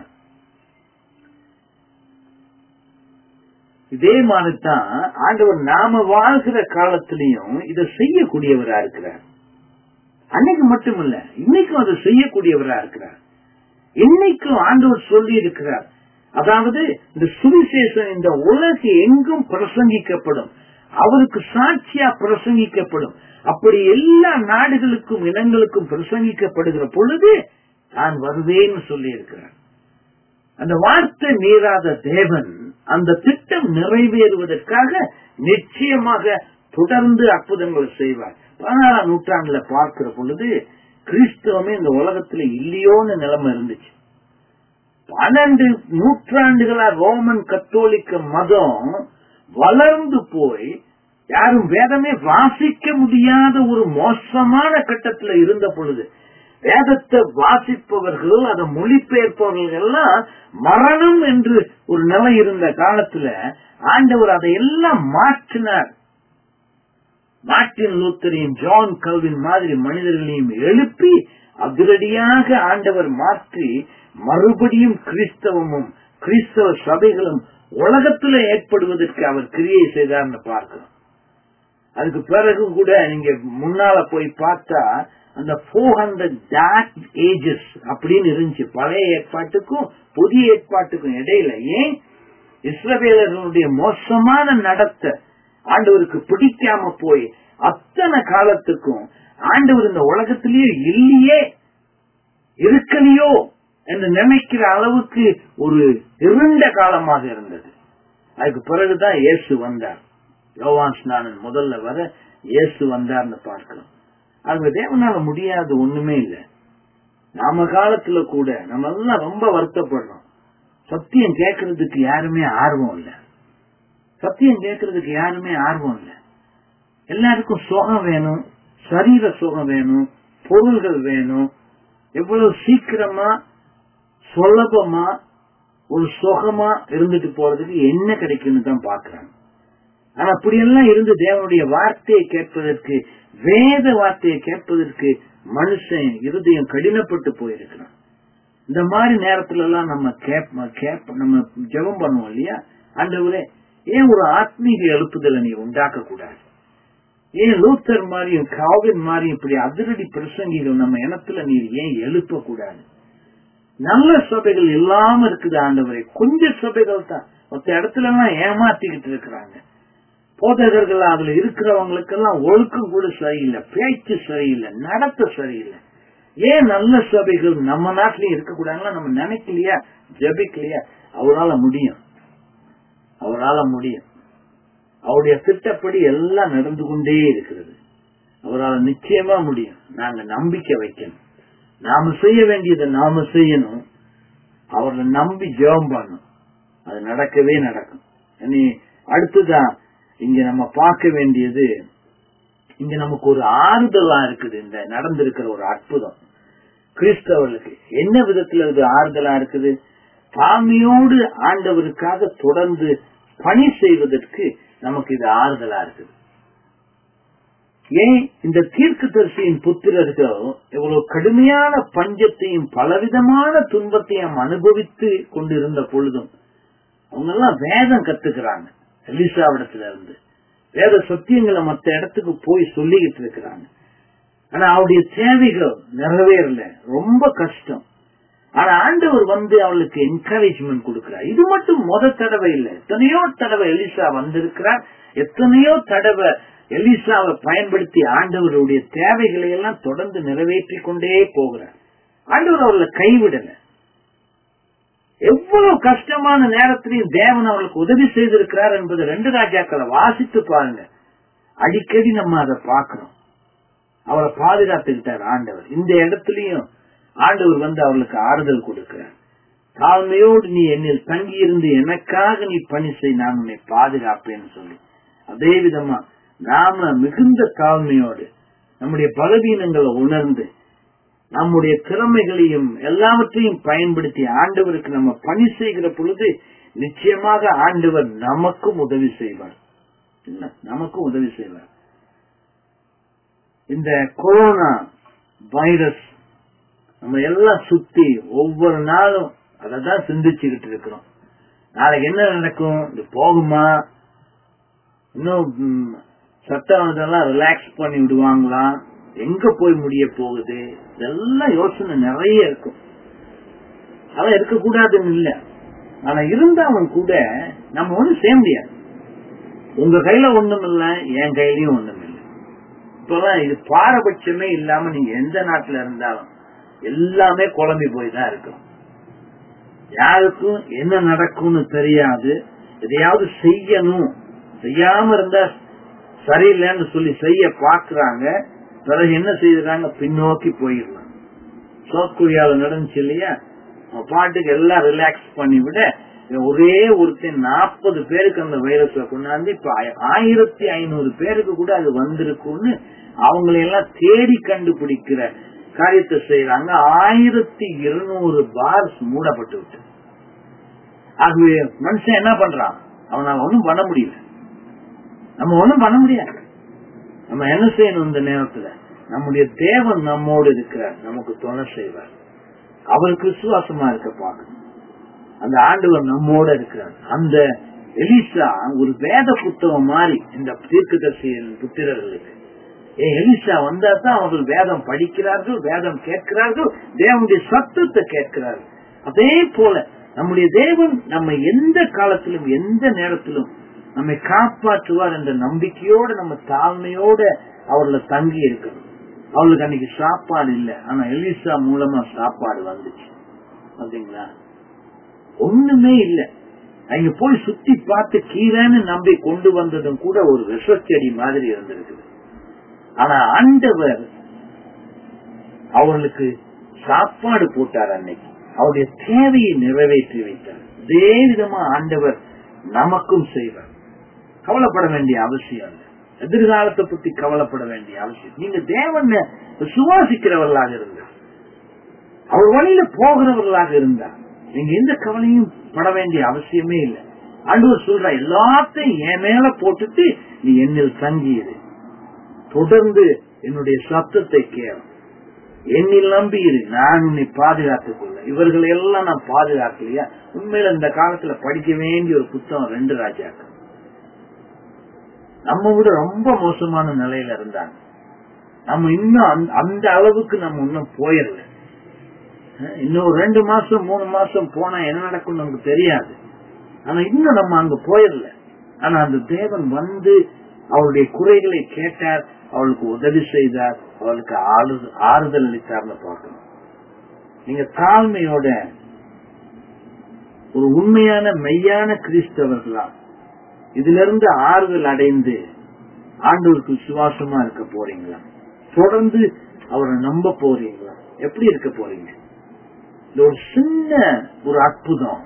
இதே மாதிரி தான் ஆண்டவர் நாம வாழ்கிற காலத்திலையும் இதை செய்யக்கூடியவரா இருக்கிறார் அன்னைக்கு மட்டுமல்ல இன்னைக்கும் அதை செய்யக்கூடியவரா இருக்கிறார் இன்னைக்கும் ஆண்டவர் சொல்லி இருக்கிறார் அதாவது இந்த சுவிசேஷம் இந்த உலகு எங்கும் பிரசங்கிக்கப்படும் அவருக்கு சாட்சியா பிரசங்கிக்கப்படும் அப்படி எல்லா நாடுகளுக்கும் இனங்களுக்கும் பிரசங்கிக்கப்படுகிற பொழுது நான் வருவேன்னு சொல்லி இருக்கிறார் அந்த வார்த்தை மீறாத தேவன் அந்த திட்டம் நிறைவேறுவதற்காக நிச்சயமாக தொடர்ந்து அற்புதங்களை செய்வார் பதினாறாம் நூற்றாண்டுல பார்க்கிற பொழுது கிறிஸ்தவமே இந்த உலகத்துல இல்லையோன்னு நிலைமை இருந்துச்சு பன்னெண்டு நூற்றாண்டுகளா ரோமன் கத்தோலிக்க மதம் வளர்ந்து போய் யாரும் வேதமே வாசிக்க முடியாத ஒரு மோசமான கட்டத்துல இருந்த பொழுது வேதத்தை வாசிப்பவர்கள் அதை மொழிபெயர்ப்பவர்கள் எல்லாம் மரணம் என்று ஒரு நிலை இருந்த காலத்துல ஆண்டவர் அதை எல்லாம் மாற்றினார் மார்ட்டின் லூத்தரையும் ஜான் கல்வின் மாதிரி மனிதர்களையும் எழுப்பி அதிரடியாக ஆண்டவர் மாற்றி மறுபடியும் கிறிஸ்தவமும் கிறிஸ்தவ சபைகளும் உலகத்துல ஏற்படுவதற்கு அவர் கிரியை செய்தார்னு பார்க்கிறோம் அதுக்கு பிறகு கூட நீங்க முன்னால போய் பார்த்தா அந்த போர் ஹண்ட்ரட் டார்க் ஏஜஸ் அப்படின்னு இருந்துச்சு பழைய ஏற்பாட்டுக்கும் புதிய ஏற்பாட்டுக்கும் இடையில ஏன் இஸ்ரவேலர்களுடைய மோசமான நடத்த ஆண்டவருக்கு பிடிக்காம போய் அத்தனை காலத்துக்கும் ஆண்டவர் இந்த உலகத்திலேயே இல்லையே இருக்கலையோ என்று நினைக்கிற அளவுக்கு ஒரு இருண்ட காலமாக இருந்தது அதுக்கு பிறகுதான் இயேசு வந்தார் யோவான் ஸ்நானன் முதல்ல வர இயேசு வந்தார்னு பார்க்கிறோம் அது தேவனால முடியாது ஒண்ணுமே இல்லை நாம காலத்துல கூட நம்ம எல்லாம் ரொம்ப வருத்தப்படுறோம் சத்தியம் கேட்கறதுக்கு யாருமே ஆர்வம் இல்ல சத்தியம் கேட்கறதுக்கு யாருமே ஆர்வம் இல்ல எல்லாருக்கும் சுகம் வேணும் சரீர சுகம் வேணும் பொருள்கள் வேணும் எவ்வளவு சீக்கிரமா சுலபமா ஒரு சுகமா இருந்துட்டு போறதுக்கு என்ன கிடைக்கும்னு தான் பாக்குறாங்க ஆனா அப்படியெல்லாம் இருந்து தேவனுடைய வார்த்தையை கேட்பதற்கு வேத வார்த்தையை கேட்பதற்கு மனுஷன் இருதயம் கடினப்பட்டு போயிருக்கிறான் இந்த மாதிரி நேரத்துல எல்லாம் நம்ம கேப் கேப் நம்ம ஜெபம் பண்ணுவோம் இல்லையா ஆண்டவரே ஏன் ஒரு ஆத்மீக எழுப்புதலை நீ உண்டாக்க கூடாது ஏன் லூத்தர் மாதிரியும் காவின் மாதிரியும் இப்படி அதிரடி பிரசங்கிகள் நம்ம இனத்துல நீர் ஏன் எழுப்ப கூடாது நல்ல சபைகள் இல்லாம இருக்குது ஆண்டவரே கொஞ்சம் சபைகள் தான் மொத்த இடத்துல எல்லாம் ஏமாத்திக்கிட்டு இருக்கிறாங்க போதகர்கள் அதுல இருக்கிறவங்களுக்கெல்லாம் ஒழுக்கம் கூட சரியில்லை பேச்சு சரியில்லை நடத்த சரியில்லை ஏன் நல்ல சபைகள் நம்ம நாட்டிலயும் இருக்கக்கூடாதுலாம் நம்ம நினைக்கலையா ஜபிக்கலையா அவரால முடியும் அவரால முடியும் அவருடைய திட்டப்படி எல்லாம் நடந்து கொண்டே இருக்கிறது அவரால் நிச்சயமா முடியும் நாங்க நம்பிக்கை வைக்கணும் நாம செய்ய வேண்டியதை நாம செய்யணும் அவர்களை நம்பி ஜெபம் பண்ணணும் அது நடக்கவே நடக்கும் இனி அடுத்துதான் இங்க நம்ம பார்க்க வேண்டியது இங்க நமக்கு ஒரு ஆறுதலா இருக்குது இந்த நடந்திருக்கிற ஒரு அற்புதம் கிறிஸ்தவர்களுக்கு என்ன விதத்துல இது ஆறுதலா இருக்குது தாமியோடு ஆண்டவருக்காக தொடர்ந்து பணி செய்வதற்கு நமக்கு இது ஆறுதலா இருக்குது ஏன் இந்த தீர்க்க தரிசியின் புத்திரர்கள் இவ்வளவு கடுமையான பஞ்சத்தையும் பலவிதமான துன்பத்தையும் அனுபவித்து கொண்டிருந்த பொழுதும் அவங்க எல்லாம் வேதம் கத்துக்கிறாங்க எலிசாவிடத்துல இருந்து வேத சத்தியங்களை மற்ற இடத்துக்கு போய் சொல்லிக்கிட்டு இருக்கிறாங்க ஆனா அவருடைய தேவைகள் நிறைவேறல ரொம்ப கஷ்டம் ஆனா ஆண்டவர் வந்து அவளுக்கு என்கரேஜ்மெண்ட் கொடுக்கிறார் இது மட்டும் முத தடவை இல்லை எத்தனையோ தடவை எலிசா வந்திருக்கிறார் எத்தனையோ தடவை எலிசாவை பயன்படுத்தி ஆண்டவருடைய தேவைகளை எல்லாம் தொடர்ந்து நிறைவேற்றி கொண்டே போகிறார் ஆண்டவர் அவர்களை கைவிடல எவ்வளவு கஷ்டமான நேரத்திலையும் தேவன் அவளுக்கு உதவி செய்திருக்கிறார் என்பது ரெண்டு ராஜாக்களை வாசித்து பாருங்க அடிக்கடி நம்ம அதை பார்க்கிறோம் அவரை பாதுகாத்துக்கிட்டார் ஆண்டவர் இந்த இடத்துலயும் ஆண்டவர் வந்து அவளுக்கு ஆறுதல் கொடுக்கிறார் தாழ்மையோடு நீ என்னில் தங்கி இருந்து எனக்காக நீ பணி செய் நான் உன்னை பாதுகாப்பேன்னு சொல்லி அதே விதமா நாம மிகுந்த தாழ்மையோடு நம்முடைய பலவீனங்களை உணர்ந்து நம்முடைய திறமைகளையும் எல்லாவற்றையும் பயன்படுத்தி ஆண்டவருக்கு நம்ம பணி செய்கிற பொழுது நிச்சயமாக ஆண்டவர் நமக்கும் உதவி செய்வார் இல்ல நமக்கும் உதவி செய்வார் இந்த கொரோனா வைரஸ் நம்ம எல்லாம் சுத்தி ஒவ்வொரு நாளும் அதை தான் சிந்திச்சுக்கிட்டு இருக்கிறோம் நாளைக்கு என்ன நடக்கும் இது போகுமா இன்னும் ம், சட்டம் இதெல்லாம் ரிலாக்ஸ் பண்ணி விடுவாங்களா எங்க போய் முடிய போகுது இதெல்லாம் யோசனை நிறைய இருக்கும் அதெல்லாம் இருக்கக்கூடாதுன்னு இல்ல ஆனா இருந்தாலும் கூட நம்ம ஒண்ணும் செய்ய முடியாது உங்க கையில ஒண்ணும் இல்ல என் கையிலயும் ஒண்ணும் இல்லை இப்பெல்லாம் இது பாரபட்சமே இல்லாம நீங்க எந்த நாட்டுல இருந்தாலும் எல்லாமே குழம்பி போய் தான் இருக்கும் யாருக்கும் என்ன நடக்கும்னு தெரியாது எதையாவது செய்யணும் செய்யாம இருந்தா சரியில்லைன்னு சொல்லி செய்ய பாக்குறாங்க பிறகு என்ன செய்யறாங்க பின்னோக்கி போயிடலாம் சவுத் கொரியால நடந்துச்சு இல்லையா அவன் பாட்டுக்கு எல்லாம் ரிலாக்ஸ் பண்ணி விட இவன் ஒரே ஒருத்தன் நாற்பது பேருக்கு அந்த வைரஸ கொண்டாந்து இப்ப ஆய- ஆயிரத்தி ஐநூறு பேருக்கு கூட அது வந்திருக்கும்னு அவங்களை எல்லாம் தேடி கண்டுபிடிக்கிற காரியத்தை செய்யறாங்க ஆயிரத்தி இருநூறு பார்ஸ் மூடப்பட்டு விட்டு ஆகவே மனுஷன் என்ன பண்றான் அவனால ஒண்ணும் பண்ண முடியல நம்ம ஒண்ணும் பண்ண முடியாது நம்ம என்ன செய்யணும் இந்த நேரத்துல நம்முடைய தேவன் நம்மோடு இருக்கிறார் நமக்கு துணை செய்வார் அவருக்கு விசுவாசமா இருக்க பார்க்கணும் அந்த ஆண்டவர் நம்மோட இருக்கிறார் அந்த எலிசா ஒரு வேத புத்தகம் மாதிரி இந்த தீர்க்கதரிசியின் புத்திரர்களுக்கு ஏன் எலிசா வந்தா தான் அவர்கள் வேதம் படிக்கிறார்கள் வேதம் கேட்கிறார்கள் தேவனுடைய சத்தத்தை கேட்கிறார்கள் அதே போல நம்முடைய தேவன் நம்ம எந்த காலத்திலும் எந்த நேரத்திலும் நம்மை காப்பாற்றுவார் என்ற நம்பிக்கையோட நம்ம தாழ்மையோட அவர்களை தங்கி இருக்கணும் அவளுக்கு அன்னைக்கு சாப்பாடு இல்லை ஆனா எலிசா மூலமா சாப்பாடு வந்துச்சு பாத்தீங்களா ஒண்ணுமே இல்ல அங்க போய் சுத்தி பார்த்து கீரைன்னு நம்பி கொண்டு வந்ததும் கூட ஒரு விஷச்செடி மாதிரி இருந்திருக்குது ஆனா ஆண்டவர் அவர்களுக்கு சாப்பாடு போட்டார் அன்னைக்கு அவருடைய தேவையை நிறைவேற்றி வைத்தார் அதே விதமா ஆண்டவர் நமக்கும் செய்வார் கவலைப்பட வேண்டிய அவசியம் இல்லை எதிர்காலத்தை பத்தி கவலைப்பட வேண்டிய அவசியம் நீங்க தேவன் சுவாசிக்கிறவர்களாக இருந்தார் அவர் வழியில போகிறவர்களாக இருந்தார் நீங்க எந்த கவலையும் பட வேண்டிய அவசியமே இல்லை ஆண்டவர் சொல்ற எல்லாத்தையும் என் மேல போட்டுட்டு நீ என்னில் தங்கியிரு தொடர்ந்து என்னுடைய சத்தத்தை கேள் என்னில் நம்பியிரு நான் உன்னை பாதுகாத்துக் கொள்ள இவர்களை எல்லாம் நான் பாதுகாக்கலையா உண்மையில இந்த காலத்துல படிக்க வேண்டிய ஒரு புத்தகம் ரெண்டு ராஜாக்கள் நம்ம விட ரொம்ப மோசமான நிலையில இருந்தாங்க நம்ம இன்னும் அந்த- அந்த அளவுக்கு நம்ம இன்னும் போயிடல அஹ் இன்னும் ஒரு ரெண்டு மாசம் மூணு மாசம் போனா என்ன நடக்கும் நமக்கு தெரியாது ஆனா இன்னும் நம்ம அங்க போயிடல ஆனா அந்த தேவன் வந்து அவளுடைய குறைகளை கேட்டார் அவளுக்கு உதவி செய்தார் அவளுக்கு ஆறு- ஆறுதல் அளித்தார்னு பார்க்கணும் நீங்க தாழ்மையோட ஒரு உண்மையான மெய்யான கிறிஸ்தவர்களா இதுல இருந்து ஆறுதல் அடைந்து ஆண்டவருக்கு விசுவாசமா இருக்க போறீங்களா தொடர்ந்து அவரை நம்ப போறீங்களா எப்படி இருக்க போறீங்க இது ஒரு சின்ன ஒரு அற்புதம்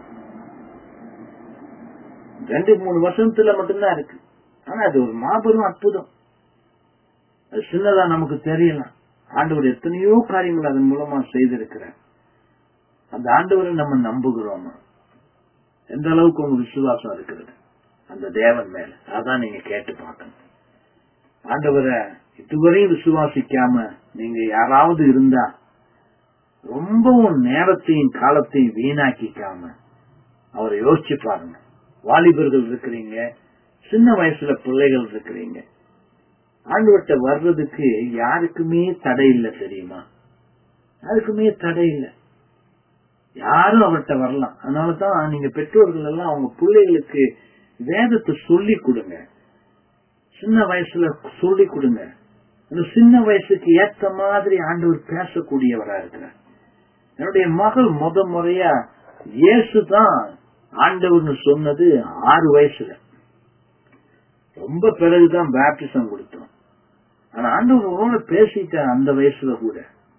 ரெண்டு மூணு வருஷத்துல மட்டும்தான் இருக்கு ஆனா அது ஒரு மாபெரும் அற்புதம் அது சின்னதா நமக்கு தெரியலாம் ஆண்டவர் எத்தனையோ காரியங்கள் அதன் மூலமா செய்திருக்கிறார் அந்த ஆண்டவரை நம்ம நம்புகிறோமா எந்த அளவுக்கு உங்க விசுவாசம் இருக்கிறது அந்த தேவன் மேல அதான் நீங்க கேட்டு பார்க்கணும் ஆண்டவரை இதுவரையும் விசுவாசிக்காம நீங்க யாராவது இருந்தா ரொம்பவும் நேரத்தையும் காலத்தையும் வீணாக்கிக்காம அவரை யோசிச்சு பாருங்க வாலிபர்கள் இருக்கிறீங்க சின்ன வயசுல பிள்ளைகள் இருக்கிறீங்க ஆண்டவர்கிட்ட வர்றதுக்கு யாருக்குமே தடை இல்லை தெரியுமா யாருக்குமே தடை இல்லை யாரும் அவர்கிட்ட வரலாம் அதனாலதான் நீங்க பெற்றோர்கள் எல்லாம் அவங்க பிள்ளைகளுக்கு வேதத்தை சொல்லி கொடுங்க சின்ன வயசுல சொல்லி கொடுங்க அந்த சின்ன வயசுக்கு ஏத்த மாதிரி ஆண்டவர் பேசக்கூடியவரா இருக்கிறார் என்னுடைய மகள் முத முறையா இயேசுதான் ஆண்டவர்னு சொன்னது ஆறு வயசுல ரொம்ப பிறகுதான் பேப்டிசம் கொடுத்தோம் ஆனா ஆண்டவரோட பேசிட்ட அந்த வயசுல கூட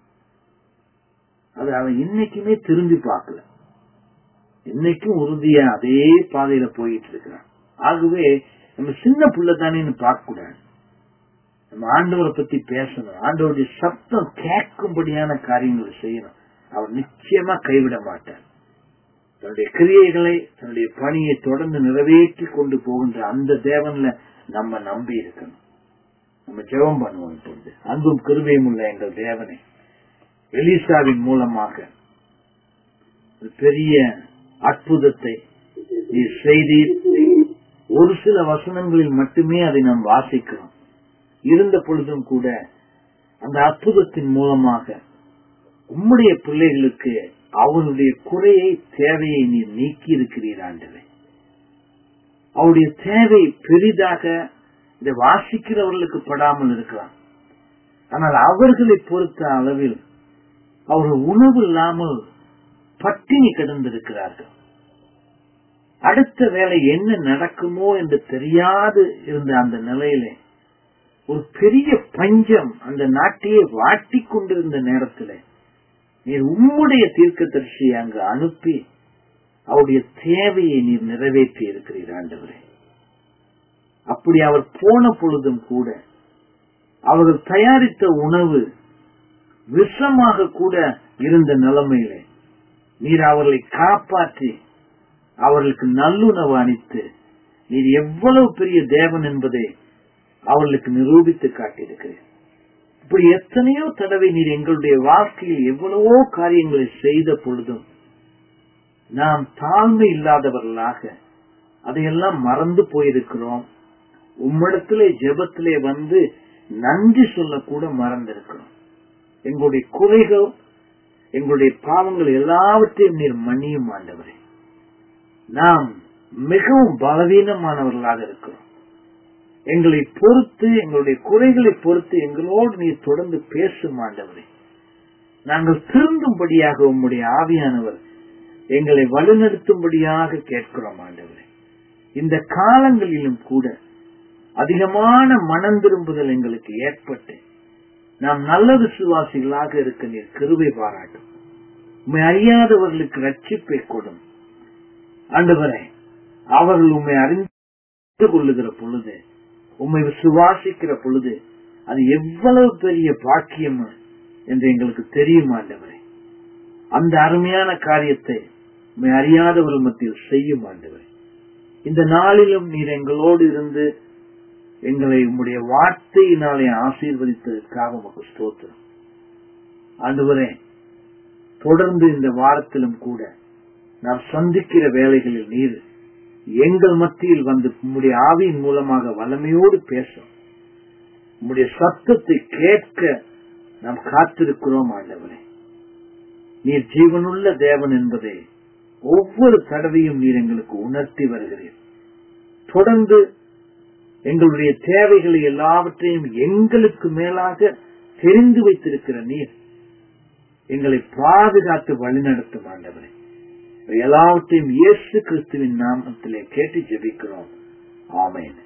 அது அவன் இன்னைக்குமே திரும்பி பார்க்கல இன்னைக்கும் உறுதியா அதே பாதையில போயிட்டு இருக்கிறான் ஆகவே நம்ம சின்ன புள்ள தானேன்னு பார்க்க கூடாது நம்ம ஆண்டவரை பத்தி பேசணும் ஆண்டவருடைய சப்தம் கேட்கும்படியான காரியங்களை செய்யணும் அவர் நிச்சயமா கைவிட மாட்டார் தன்னுடைய கிரியைகளை தன்னுடைய பணியை தொடர்ந்து நிறைவேற்றி கொண்டு போகின்ற அந்த தேவன்ல நம்ம நம்பி இருக்கணும் நம்ம ஜெபம் பண்ணுவோம் இப்பொழுது அன்பும் கிருபையும் உள்ள எங்கள் தேவனை எலிசாவின் மூலமாக ஒரு பெரிய அற்புதத்தை நீ செய்தீர் ஒரு சில வசனங்களில் மட்டுமே அதை நாம் வாசிக்கிறோம் இருந்த பொழுதும் கூட அந்த அற்புதத்தின் மூலமாக உம்முடைய பிள்ளைகளுக்கு அவருடைய குறையை தேவையை நீர் நீக்கி இருக்கிறீர் ஆண்டவே அவருடைய தேவை பெரிதாக இதை வாசிக்கிறவர்களுக்கு படாமல் இருக்கலாம் ஆனால் அவர்களை பொறுத்த அளவில் அவர்கள் உணவு இல்லாமல் பட்டினி கிடந்திருக்கிறார்கள் அடுத்த வேலை என்ன நடக்குமோ என்று தெரியாது இருந்த அந்த நிலையிலே ஒரு பெரிய பஞ்சம் அந்த நாட்டையே வாட்டி கொண்டிருந்த நேரத்தில் நீர் உம்முடைய தீர்க்கதரிசி அங்கு அனுப்பி அவருடைய தேவையை நீர் நிறைவேற்றி இருக்கிறீர் ஆண்டவரே அப்படி அவர் போன பொழுதும் கூட அவர்கள் தயாரித்த உணவு விஷமாக கூட இருந்த நிலைமையிலே நீர் அவர்களை காப்பாற்றி அவர்களுக்கு நல்லுணவு அளித்து நீர் எவ்வளவு பெரிய தேவன் என்பதை அவர்களுக்கு நிரூபித்து காட்டியிருக்கிறேன் இப்படி எத்தனையோ தடவை நீர் எங்களுடைய வாழ்க்கையில் எவ்வளவோ காரியங்களை செய்த பொழுதும் நாம் தாழ்மை இல்லாதவர்களாக அதையெல்லாம் மறந்து போயிருக்கிறோம் உம்மிடத்திலே ஜெபத்திலே வந்து நன்றி சொல்லக்கூட மறந்திருக்கிறோம் எங்களுடைய குறைகள் எங்களுடைய பாவங்கள் எல்லாவற்றையும் நீர் மன்னியும் ஆண்டவரே நாம் மிகவும் பலவீனமானவர்களாக இருக்கிறோம் எங்களை பொறுத்து எங்களுடைய குறைகளை பொறுத்து எங்களோடு நீர் தொடர்ந்து பேசும் ஆண்டவரே நாங்கள் திருந்தும்படியாக உம்முடைய ஆவியானவர் எங்களை வழிநடத்தும்படியாக கேட்கிறோம் ஆண்டவரே இந்த காலங்களிலும் கூட அதிகமான மனம் திரும்புதல் எங்களுக்கு ஏற்பட்டு நாம் நல்ல விசுவாசிகளாக இருக்க நீர் கிருபை பாராட்டும் உண்மை அறியாதவர்களுக்கு ரட்சிப்பை கொடும் ஆண்டவரே அவர்கள் உண்மை அறிந்து கொள்ளுகிற பொழுது உண்மை விசுவாசிக்கிற பொழுது அது எவ்வளவு பெரிய பாக்கியம் என்று எங்களுக்கு தெரியும் ஆண்டவரே அந்த அருமையான காரியத்தை உண்மை அறியாதவர்கள் மத்தியில் செய்யும் ஆண்டவரே இந்த நாளிலும் நீர் எங்களோடு இருந்து எங்களை உம்முடைய வார்த்தையினாலே ஆசீர்வதித்ததற்காக உமக்கு ஸ்தோத்திரம் ஆண்டவரே தொடர்ந்து இந்த வாரத்திலும் கூட நாம் சந்திக்கிற வேலைகளில் நீர் எங்கள் மத்தியில் வந்து உம்முடைய ஆவியின் மூலமாக வல்லமையோடு பேசும் உம்முடைய சத்தத்தை கேட்க நாம் காத்திருக்கிறோம் ஆண்டவரே நீர் ஜீவனுள்ள தேவன் என்பதை ஒவ்வொரு தடவையும் நீர் எங்களுக்கு உணர்த்தி வருகிறீர் தொடர்ந்து எங்களுடைய தேவைகளை எல்லாவற்றையும் எங்களுக்கு மேலாக தெரிந்து வைத்திருக்கிற நீர் எங்களை பாதுகாத்து வழிநடத்தும் ஆண்டவரே எல்லாவற்றையும் இயேசு கிறிஸ்துவின் நாமத்திலே கேட்டு ஜெபிக்கிறோம் ஆமேன்